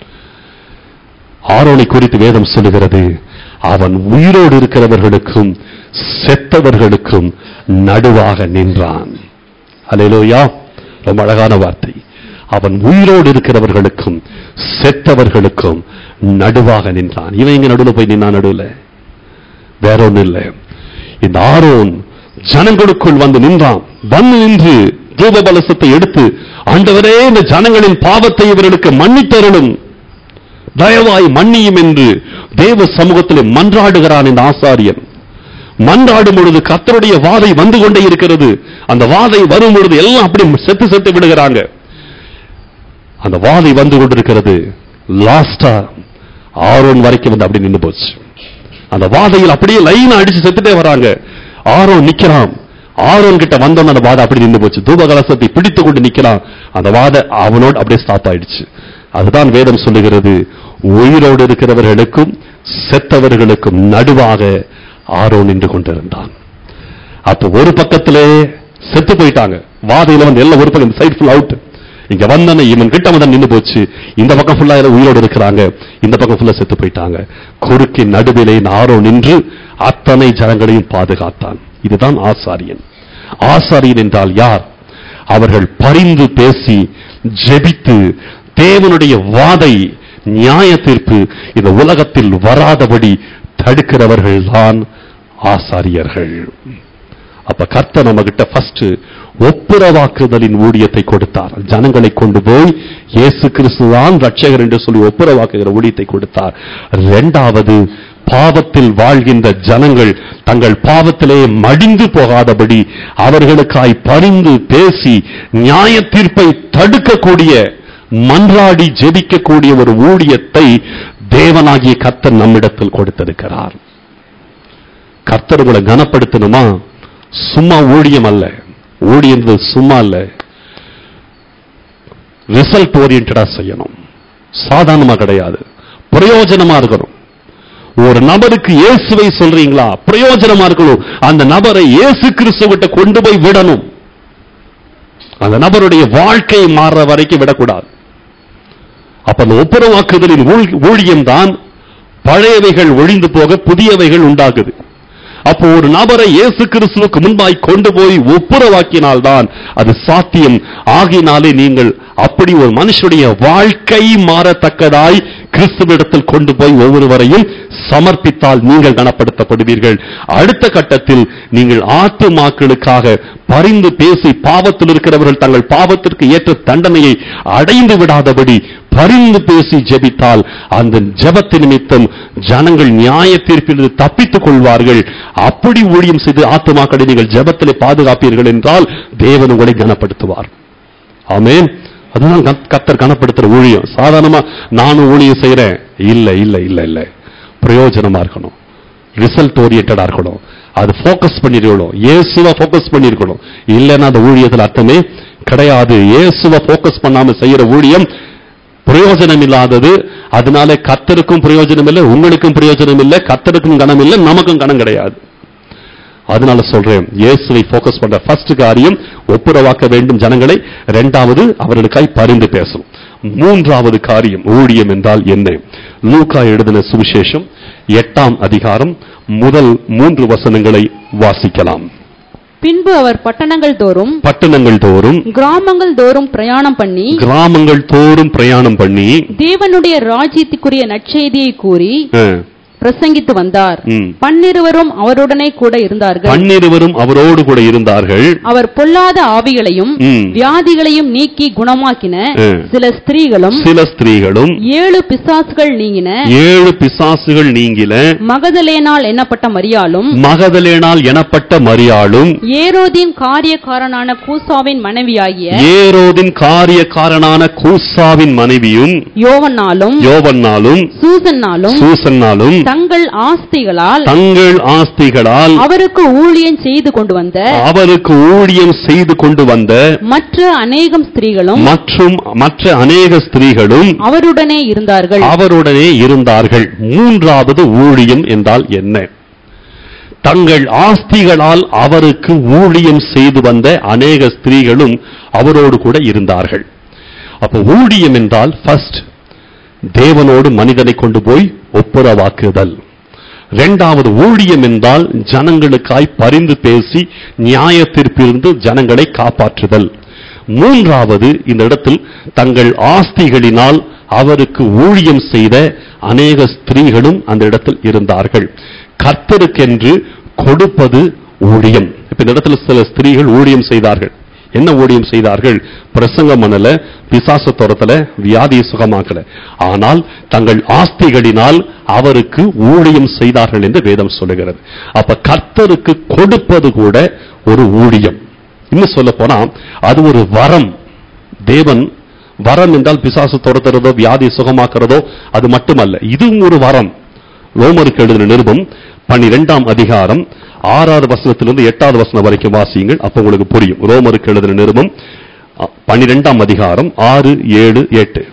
ஆரோனை குறித்து வேதம் சொல்லுகிறது அவன் உயிரோடு இருக்கிறவர்களுக்கும் செத்தவர்களுக்கும் நடுவாக நின்றான் அல்லேலூயா ரொம்ப அழகான வார்த்தை அவன் உயிரோடு இருக்கிறவர்களுக்கும் செத்தவர்களுக்கும் நடுவாக நின்றான் இவன் இங்க நடுவுல போய் நின்னா நடுவுல வேற ஒண்ணு இல்ல இந்த ஆரோன் ஜனங்களுக்குள் வந்து நின்றான் வந்து நின்று தூப பலசத்தை எடுத்து ஆண்டவரே இந்த ஜனங்களின் பாவத்தை இவர்களுக்கு மன்னித்தருளும் தயவாய் மன்னியும் என்று தேவ சமூகத்தில் மன்றாடுகிறான் இந்த ஆசாரியன் மன்றாடும் பொழுது கர்த்தருடைய வாதை வந்து கொண்டே இருக்கிறது அந்த வாதை வரும் பொழுது எல்லாம் அப்படி செத்து செத்து விடுகிறாங்க அந்த வாதை வந்து கொண்டிருக்கிறது லாஸ்டா ஆரோன் வரைக்கும் வந்து அப்படி நின்னு போச்சு அந்த வாதையில் அப்படியே லைனா அடிச்சு செத்துட்டே வராங்க ஆரோன் நிக்கிறான் ஆரோன் கிட்ட வந்தோன்னு அந்த வாதை அப்படி நின்னு போச்சு தூப கலசத்தை பிடித்து கொண்டு நிக்கிறான் அந்த வாதை அவனோடு அப்படியே ஸ்டாப் ஆயிடுச்சு அதுதான் வேதம் சொல்லுகிறது உயிரோடு இருக்கிறவர்களுக்கும் செத்தவர்களுக்கும் நடுவாக ஆரோன் நின்று கொண்டிருந்தான் அப்ப ஒரு பக்கத்திலே செத்து போயிட்டாங்க வாதையில வந்து எல்லாம் ஒரு பக்கம் சைடு ஃபுல் அவுட் இங்க வந்தன இவன் கிட்ட வந்து நின்னு போச்சு இந்த பக்கம் ஃபுல்லா ஏதோ உயிரோடு இருக்கிறாங்க இந்த பக்கம் ஃபுல்லா செத்து போயிட்டாங்க குறுக்கின் நடுவிலே ஆரோ நின்று அத்தனை ஜனங்களையும் பாதுகாத்தான் இதுதான் ஆசாரியன் ஆசாரியன் என்றால் யார் அவர்கள் பரிந்து பேசி ஜெபித்து தேவனுடைய வாதை நியாய தீர்ப்பு இந்த உலகத்தில் வராதபடி தடுக்கிறவர்கள் தான் ஆசாரியர்கள் அப்ப கர்த்தர் நம்ம கிட்ட ஃபர்ஸ்ட் ஒப்புரவாக்குதலின் ஊழியத்தை கொடுத்தார் ஜனங்களை கொண்டு போய் இயேசு கிறிஸ்துதான் ரட்சகர் என்று சொல்லி ஒப்புரவாக்குகிற ஊழியத்தை கொடுத்தார் இரண்டாவது பாவத்தில் வாழ்கின்ற ஜனங்கள் தங்கள் பாவத்திலே மடிந்து போகாதபடி அவர்களுக்காய் பரிந்து பேசி நியாய தீர்ப்பை தடுக்கக்கூடிய மன்றாடி ஜெபிக்கக்கூடிய ஒரு ஊழியத்தை தேவனாகிய கர்த்தர் நம்மிடத்தில் கொடுத்திருக்கிறார் கர்த்தர் உங்களை கனப்படுத்தணுமா சும்மா ஊழியம் அல்ல ஊழியம் சும்மா அல்ல ரிசல்ட் ஓரியன்டா செய்யணும் சாதாரணமா கிடையாது பிரயோஜனமா இருக்கணும் ஒரு நபருக்கு இயேசுவை சொல்றீங்களா பிரயோஜனமா இருக்கணும் அந்த நபரை இயேசு கிறிஸ்துவிட்ட கொண்டு போய் விடணும் அந்த நபருடைய வாழ்க்கை மாறுற வரைக்கும் விடக்கூடாது அப்ப அந்த ஒப்புரவாக்குதலின் ஊழியம் தான் பழையவைகள் ஒழிந்து போக புதியவைகள் உண்டாகுது அப்போ ஒரு நபரை இயேசு கிறிஸ்துவுக்கு முன்பாய் கொண்டு போய் ஒப்புரவாக்கினால்தான் அது சாத்தியம் ஆகினாலே நீங்கள் அப்படி ஒரு மனுஷனுடைய வாழ்க்கை மாறத்தக்கதாய் கிறிஸ்துவிடத்தில் கொண்டு போய் ஒவ்வொருவரையும் சமர்ப்பித்தால் நீங்கள் கனப்படுத்தப்படுவீர்கள் அடுத்த கட்டத்தில் நீங்கள் ஆத்துமாக்களுக்காக பரிந்து பேசி பாவத்தில் இருக்கிறவர்கள் தங்கள் பாவத்திற்கு ஏற்ற தண்டனையை அடைந்து விடாதபடி பரிந்து பேசி ஜெபித்தால் அந்த ஜெபத்து நிமித்தம் ஜனங்கள் நியாய தீர்ப்பிலிருந்து தப்பித்துக் கொள்வார்கள் அப்படி ஊழியம் செய்து ஆத்துமாக்களை நீங்கள் ஜெபத்திலே பாதுகாப்பீர்கள் என்றால் தேவன் உங்களை கனப்படுத்துவார் ஆமென் அதுதான் கத்- கர்த்தர் கனப்படுத்துற ஊழியம் சாதாரணமா நானும் ஊழியம் செய்யறேன் இல்ல இல்ல இல்ல இல்ல பிரயோஜனமா இருக்கணும் ரிசல்ட் ஓரியன்டா இருக்கணும் அது ஃபோக்கஸ் பண்ணிருக்கணும் இயேசுவை ஃபோக்கஸ் பண்ணிருக்கணும் இல்லைன்னா அந்த ஊழியத்துல அர்த்தமே கிடையாது இயேசுவை ஃபோக்கஸ் பண்ணாம செய்யற ஊழியம் பிரயோஜனம் இல்லாதது அதனால கத்தருக்கும் பிரயோஜனம் இல்லை உங்களுக்கும் பிரயோஜனம் இல்லை கத்தருக்கும் கணம் இல்லை நமக்கும் கணம் கிடையாது அதனால சொல்றேன் இயேசுவை ஃபோக்கஸ் பண்ற ஃபர்ஸ்ட் காரியம் ஒப்புரவாக்க வேண்டும் ஜனங்களை இரண்டாவது அவர்களுக்காய் பரிந்து பேசும் மூன்றாவது காரியம் ஊழியம் என்றால் என்ன லூக்கா எழுதின சுவிசேஷம் எட்டாம் அதிகாரம் முதல் மூன்று வசனங்களை வாசிக்கலாம் பின்பு அவர் பட்டணங்கள் தோறும் பட்டணங்கள் தோறும் கிராமங்கள் தோறும் பிரயாணம் பண்ணி கிராமங்கள் தோறும் பிரயாணம் பண்ணி தேவனுடைய ராஜ்யத்துக்குரிய நற்செய்தியை கூறி அஹ், பிரசங்கித்து வந்தார் ம். பன்னிருவரும் அவருடனே கூட இருந்தார்கள் பன்னிருவரும் அவரோடு கூட இருந்தார்கள் அவர் பொல்லாத ஆவிகளையும் ம். வியாதிகளையும் நீக்கி குணமாக்கின ம். சில ஸ்திரீகளும் சில ஸ்திரீகளும் ஏழு பிசாசுகள் நீங்கின ஏழு பிசாசுகள் நீங்கில மகதலேனால் எண்ணப்பட்ட மரியாளும் மகதலேனால் எனப்பட்ட மரியாளும் ஏரோதின் காரியக்காரனான கூசாவின் மனைவியாகிய ஏரோதின் காரியக்காரனான கூசாவின் மனைவியும் யோவன்னாலும் யோவன்னாலும் சூசன்னாலும் சூசன்னாலும் தங்கள் ஆஸ்திகளால் தங்கள் ஆஸ்திகளால் அவருக்கு ஊழியம் செய்து கொண்டு வந்த அவருக்கு ஊழியம் செய்து கொண்டு வந்த மற்ற அநேகம் ஸ்திரீகளும் மற்றும் மற்ற அநேக ஸ்திரீகளும் அவருடனே இருந்தார்கள் அவருடனே இருந்தார்கள் மூன்றாவது ஊழியம் என்றால் என்ன தங்கள் ஆஸ்திகளால் அவருக்கு ஊழியம் செய்து வந்த அநேக ஸ்திரீகளும் அவரோடு கூட இருந்தார்கள் அப்ப ஊழியம் என்றால் ஃபர்ஸ்ட் தேவனோடு மனிதனை கொண்டு போய் ஒப்புரவாக்குதல் இரண்டாவது ஊழியம் என்றால் ஜனங்களுக்காய் பரிந்து பேசி நியாய தீர்ப்பிலிருந்து ஜனங்களை காப்பாற்றுதல் மூன்றாவது இந்த இடத்தில் தங்கள் ஆஸ்திகளினால் அவருக்கு ஊழியம் செய்த அநேக ஸ்திரீகளும் அந்த இடத்தில் இருந்தார்கள் கர்த்தருக்கென்று கொடுப்பது ஊழியம் இப்ப இந்த இடத்துல சில ஸ்திரீகள் ஊழியம் செய்தார்கள் என்ன ஊழியம் செய்தார்கள் பிரசங்கம் பண்ணல பிசாச துரத்தல வியாதியை சுகமாக்கல ஆனால் தங்கள் ஆஸ்திகளினால் அவருக்கு ஊழியம் செய்தார்கள் என்று வேதம் சொல்லுகிறது அப்ப கர்த்தருக்கு கொடுப்பது கூட ஒரு ஊழியம் இன்னும் சொல்ல போனா அது ஒரு வரம் தேவன் வரம் என்றால் பிசாசு துரத்துறதோ வியாதியை சுகமாக்குறதோ அது மட்டுமல்ல இதுவும் ஒரு வரம் ரோமருக்கு எழுதின நிருபம் பன்னிரெண்டாம் அதிகாரம் ஆறாவது வசனத்திலிருந்து எட்டாவது வசனம் வரைக்கும் வாசியுங்கள் அப்ப உங்களுக்கு புரியும் ரோமருக்கு எழுதின நிருபம் அ, பன்னிரெண்டாம் அதிகாரம் ஆறு ஏழு எட்டு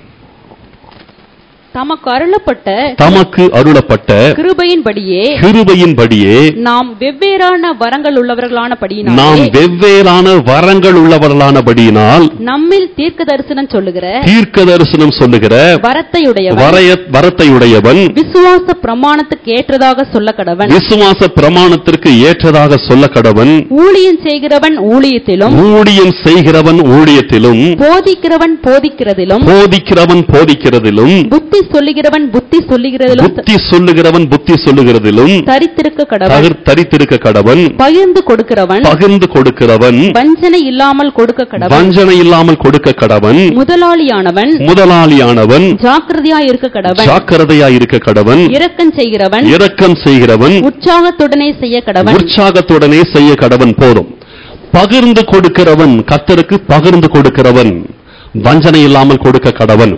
தமக்கு அருளப்பட்ட தமக்கு அருளப்பட்ட கிருபையின்படியே கிருபையின்படியே நாம் வெவ்வேறான வரங்கள் உள்ளவர்களான நாம் படியினாலே வெவ்வேறான வரங்கள் உள்ளவர்களானபடியினால் நம்மில் தீர்க்க தரிசனம் சொல்லுகிற தீர்க்க தரிசனம் சொல்லுகிற வரத்தையுடையவன் வரைய வரத்தையுடையவன் விசுவாச பிரமாணத்துக்கு ஏற்றதாக சொல்ல கடவன் விசுவாச பிரமாணத்திற்கு ஏற்றதாக சொல்ல கடவன் ஊழியம் செய்கிறவன் ஊழியத்திலும் ஊழியம் செய்கிறவன் ஊழியத்திலும் போதிக்கிறவன் போதிக்கிறதிலும் போதிக்கிறவன் போதிக்கிறதிலும் புத்தி சொல்லுகிறவன் புத்தி சொல்லுகிறதிலும் புத்தி சொல்லுகிறவன் புத்தி சொல்லுகிறதிலும் தரித்திருக்க கடவன் தகர் தரித்திருக்க கடவன் பகிர்ந்து கொடுக்கிறவன் பகிர்ந்து கொடுக்கிறவன் வஞ்சனை இல்லாமல் கொடுக்க கடவன் வஞ்சனை இல்லாமல் கொடுக்க கடவன் முதலாளியானவன் முதலாளியானவன் ஜாக்கிரதையாய் இருக்க கடவன் ஜாக்கிரதையாய் இருக்க கடவன் இரக்கம் செய்கிறவன் இரக்கம் செய்கிறவன் உற்சாகத்துடனே செய்ய கடவன் உற்சாகத்துடனே செய்ய கடவன் போதும் பகிர்ந்து கொடுக்கிறவன் கத்தருக்கு பகிர்ந்து கொடுக்கிறவன் வஞ்சனை இல்லாமல் கொடுக்க கடவன்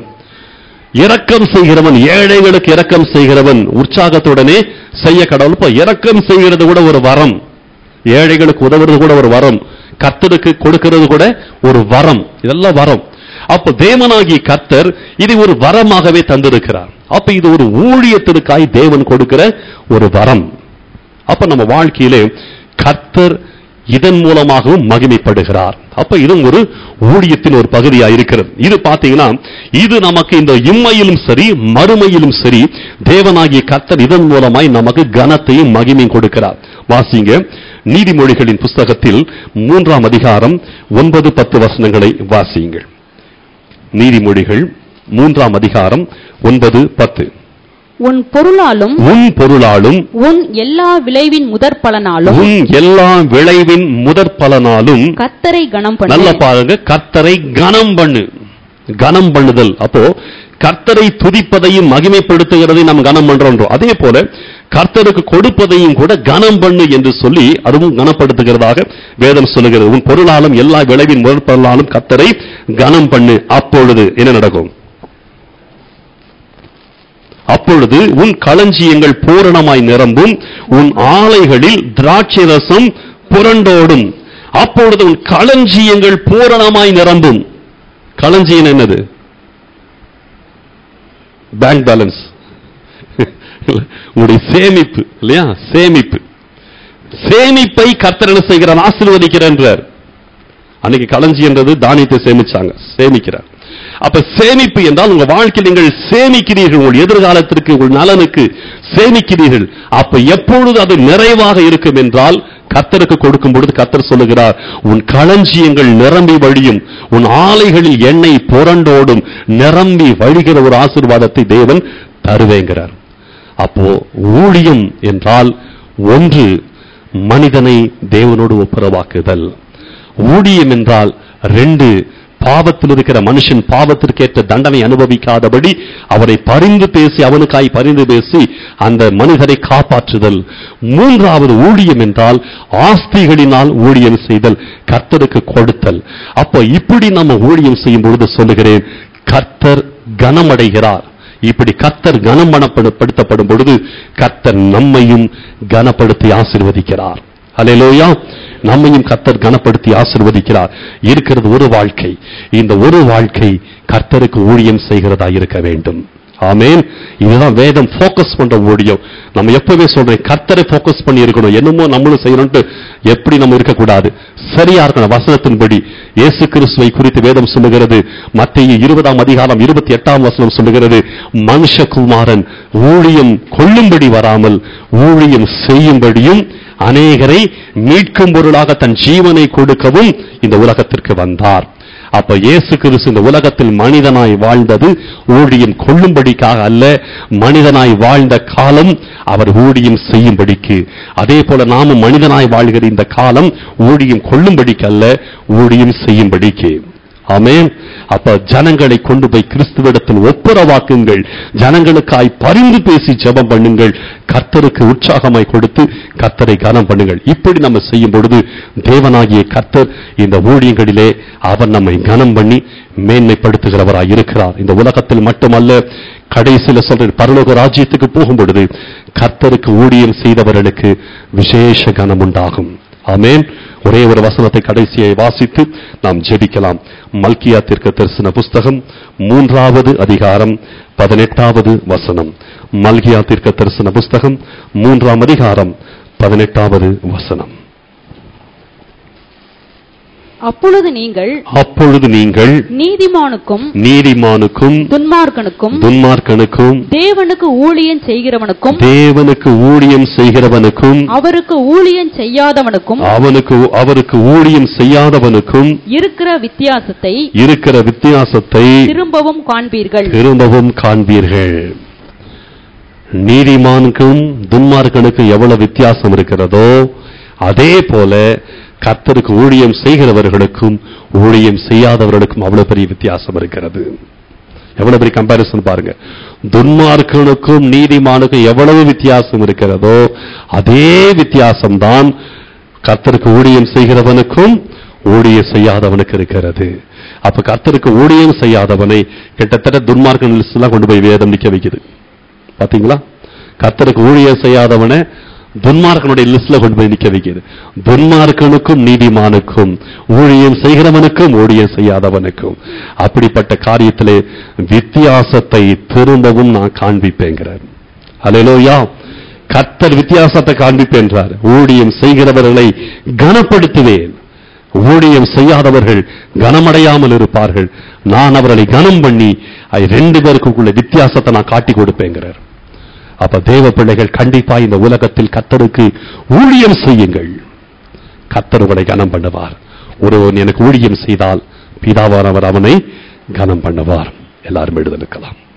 இரக்கம் செய்கிறவன் ஏழைகளுக்கு இரக்கம் செய்கிறவன் உற்சாகத்துடனே செய்ய கடவுள் இப்போ இரக்கம் செய்கிறது கூட ஒரு வரம் ஏழைகளுக்கு உதவுறது கூட ஒரு வரம் கர்த்தருக்கு கொடுக்கிறது கூட ஒரு வரம் இதெல்லாம் வரம் அப்ப தேவனாகிய கர்த்தர் இது ஒரு வரமாகவே தந்திருக்கிறார் அப்ப இது ஒரு ஊழியத்திற்காய் தேவன் கொடுக்கிற ஒரு வரம் அப்ப நம்ம வாழ்க்கையிலே கர்த்தர் இதன் மூலமாகவும் மகிமைப்படுகிறார் அப்ப இதுவும் ஒரு ஊழியத்தின் ஒரு பகுதியா இருக்கிறது இது பாத்தீங்கன்னா இது நமக்கு இந்த இம்மையிலும் சரி மறுமையிலும் சரி தேவனாகிய கர்த்தர் இதன் மூலமாய் நமக்கு கனத்தையும் மகிமையும் கொடுக்கிறார் வாசிங்க நீதிமொழிகளின் புஸ்தகத்தில் மூன்றாம் அதிகாரம் ஒன்பது பத்து வசனங்களை வாசியுங்கள் நீதிமொழிகள் மூன்றாம் அதிகாரம் ஒன்பது பத்து உன் பொருளாலும் உன் பொருளாலும் உன் எல்லா விளைவின் முதற் பலனாலும் உன் எல்லா விளைவின் முதற் பலனாலும் கத்தரை கணம் நல்ல பண்ணு பாருங்க கர்த்தரை கனம் பண்ணு கனம் பண்ணுதல் அப்போ கர்த்தரை துதிப்பதையும் மகிமைப்படுத்துகிறதையும் நாம் கனம் பண்றோம் அதே போல கர்த்தருக்கு கொடுப்பதையும் கூட கனம் பண்ணு என்று சொல்லி அதுவும் கனப்படுத்துகிறதாக வேதம் சொல்லுகிறது உன் பொருளாலும் எல்லா விளைவின் முதற் பொருளாலும் கர்த்தரை கனம் பண்ணு அப்பொழுது என்ன நடக்கும் அப்பொழுது உன் களஞ்சியங்கள் பூரணமாய் நிரம்பும் உன் ஆலைகளில் திராட்சை ரசம் புரண்டோடும் அப்பொழுது உன் களஞ்சியங்கள் பூரணமாய் நிரம்பும் களஞ்சியம் என்னது பேங்க் பேலன்ஸ் உங்களுடைய சேமிப்பு இல்லையா சேமிப்பு சேமிப்பை கர்த்தர் என்ன செய்கிறார் ஆசீர்வதிக்கிறார் அன்னைக்கு களஞ்சியன்றது தானியத்தை சேமிச்சாங்க சேமிக்கிறார் அப்ப சேமிப்பு என்றால் உங்க வாழ்க்கையில் நீங்கள் சேமிக்கிறீர்கள் உங்கள் எதிர்காலத்திற்கு உங்கள் நலனுக்கு சேமிக்கிறீர்கள் அப்ப எப்பொழுது அது நிறைவாக இருக்கும் என்றால் கர்த்தருக்கு கொடுக்கும் பொழுது கர்த்தர் சொல்லுகிறார் உன் களஞ்சியங்கள் நிரம்பி வழியும் உன் ஆலைகளில் எண்ணெய் புரண்டோடும் நிரம்பி வழிகிற ஒரு ஆசீர்வாதத்தை தேவன் தருவேங்கிறார் அப்போ ஊழியம் என்றால் ஒன்று மனிதனை தேவனோடு ஒப்புரவாக்குதல் ஊழியம் என்றால் ரெண்டு பாவத்தில் இருக்கிற மனுஷன் பாவத்திற்கேற்ற தண்டனை அனுபவிக்காதபடி அவரை பரிந்து பேசி அவனுக்காய் பரிந்து பேசி அந்த மனிதரை காப்பாற்றுதல் மூன்றாவது ஊழியம் என்றால் ஆஸ்திகளினால் ஊழியம் செய்தல் கர்த்தருக்கு கொடுத்தல் அப்போ இப்படி நம்ம ஊழியம் செய்யும் பொழுது சொல்லுகிறேன் கர்த்தர் கனமடைகிறார் இப்படி கர்த்தர் கனமனப்படுத்தப்படும் பொழுது கர்த்தர் நம்மையும் கனப்படுத்தி ஆசீர்வதிக்கிறார் அல்லேலூயா நம்மையும் கர்த்தர் கனப்படுத்தி ஆசீர்வதிக்கிறார் இருக்கிறது ஒரு வாழ்க்கை இந்த ஒரு வாழ்க்கை கர்த்தருக்கு ஊழியம் செய்கிறதா இருக்க வேண்டும் ஆமென் இதுதான் வேதம் ஃபோக்கஸ் பண்ற ஊழியம் நம்ம எப்பவுமே சொல்றேன் கர்த்தரை ஃபோக்கஸ் பண்ணி இருக்கணும் என்னமோ நம்மளும் செய்யணும்ட்டு எப்படி நம்ம இருக்கக்கூடாது சரியா இருக்கணும் வசனத்தின்படி இயேசு கிறிஸ்துவை குறித்து வேதம் சொல்லுகிறது மத்திய இருபதாம் அதிகாரம் இருபத்தி எட்டாம் வசனம் சொல்லுகிறது மனுஷகுமாரன் ஊழியம் கொள்ளும்படி வராமல் ஊழியம் செய்யும்படியும் அநேகரை மீட்கும் பொருளாக தன் ஜீவனை கொடுக்கவும் இந்த உலகத்திற்கு வந்தார் அப்ப இயேசு கிறிஸ்து இந்த உலகத்தில் மனிதனாய் வாழ்ந்தது ஊழியம் கொள்ளும்படிக்காக அல்ல மனிதனாய் வாழ்ந்த காலம் அவர் ஊழியம் செய்யும்படிக்கு அதே போல நாமும் மனிதனாய் வாழ்கிற இந்த காலம் ஊழியம் கொள்ளும்படிக்கு அல்ல ஊழியம் செய்யும்படிக்கு ஆமென் அப்ப ஜனங்களை கொண்டு போய் கிறிஸ்துவிடத்தில் ஒப்புரவாக்குங்கள் ஜனங்களுக்காய் பரிந்து பேசி ஜெபம் பண்ணுங்கள் கர்த்தருக்கு உற்சாகமாய் கொடுத்து கர்த்தரை கனம் பண்ணுங்கள் இப்படி நம்ம செய்யும் பொழுது தேவனாகிய கர்த்தர் இந்த ஊழியங்களிலே அவர் நம்மை கனம் பண்ணி மேன்மைப்படுத்துகிறவராய் இருக்கிறார் இந்த உலகத்தில் மட்டுமல்ல கடைசியில சொல்ற பரலோக ராஜ்யத்துக்கு போகும் பொழுது கர்த்தருக்கு ஊழியம் செய்தவர்களுக்கு விசேஷ கனம் உண்டாகும் ஆமென் ஒரே ஒரு வசனத்தை கடைசியை வாசித்து நாம் ஜெபிக்கலாம் மல்கியா தீர்க்க தரிசன புஸ்தகம் மூன்றாவது அதிகாரம் பதினெட்டாவது வசனம் மல்கியா தீர்க்க தரிசன புஸ்தகம் மூன்றாம் அதிகாரம் பதினெட்டாவது வசனம் அப்பொழுது நீங்கள் அப்பொழுது நீங்கள் நீதிமானுக்கும் நீதிமானுக்கும் துன்மார்க்கனுக்கும் துன்மார்க்கனுக்கும் தேவனுக்கு ஊழியம் செய்கிறவனுக்கும் தேவனுக்கு ஊழியம் செய்கிறவனுக்கும் அவருக்கு ஊழியம் செய்யாதவனுக்கும் அவனுக்கு அவருக்கு ஊழியம் செய்யாதவனுக்கும் இருக்கிற வித்தியாசத்தை இருக்கிற வித்தியாசத்தை திரும்பவும் காண்பீர்கள் திரும்பவும் காண்பீர்கள் நீதிமானுக்கும் துன்மார்க்கனுக்கும் எவ்வளவு வித்தியாசம் இருக்கிறதோ அதே போல கர்த்தருக்கு ஊழியம் செய்கிறவர்களுக்கும் ஊழியம் செய்யாதவர்களுக்கும் அவ்வளவு பெரிய வித்தியாசம் இருக்கிறது எவ்வளவு பெரிய கம்பாரிசன் பாருங்க துன்மார்க்கனுக்கும் நீதிமானுக்கும் எவ்வளவு வித்தியாசம் இருக்கிறதோ அதே வித்தியாசம்தான் கர்த்தருக்கு ஊழியம் செய்கிறவனுக்கும் ஊழியம் செய்யாதவனுக்கு இருக்கிறது அப்ப கர்த்தருக்கு ஊழியம் செய்யாதவனை கிட்டத்தட்ட துன்மார்க்க லிஸ்ட் எல்லாம் கொண்டு போய் வேதம் நிக்க வைக்குது பாத்தீங்களா கர்த்தருக்கு ஊழியம் செய்யாதவனை துன்மார்க்கனுடைய லிஸ்ட்ல கொண்டு போய் நிக்க வைக்குது துன்மார்க்கனுக்கும் நீதிமானுக்கும் ஊழியம் செய்கிறவனுக்கும் ஊழியம் செய்யாதவனுக்கும் அப்படிப்பட்ட காரியத்திலே வித்தியாசத்தை திரும்பவும் நான் காண்பிப்பேங்கிறார் அல்லேலூயா கர்த்தர் வித்தியாசத்தை காண்பிப்பேன்றார் ஊழியம் செய்கிறவர்களை கனப்படுத்துவேன் ஊழியம் செய்யாதவர்கள் கனமடையாமல் இருப்பார்கள் நான் அவர்களை கனம் பண்ணி அது ரெண்டு பேருக்குள்ள வித்தியாசத்தை நான் காட்டி கொடுப்பேங்கிறார் அப்ப தேவ பிள்ளைகள் கண்டிப்பா இந்த உலகத்தில் கத்தருக்கு ஊழியம் செய்யுங்கள் கத்தர் உங்களை கனம் பண்ணுவார் ஒருவன் எனக்கு ஊழியம் செய்தால் பிதாவானவர் அவனை கனம் பண்ணுவார் எல்லாரும் எழுதலுக்கலாம்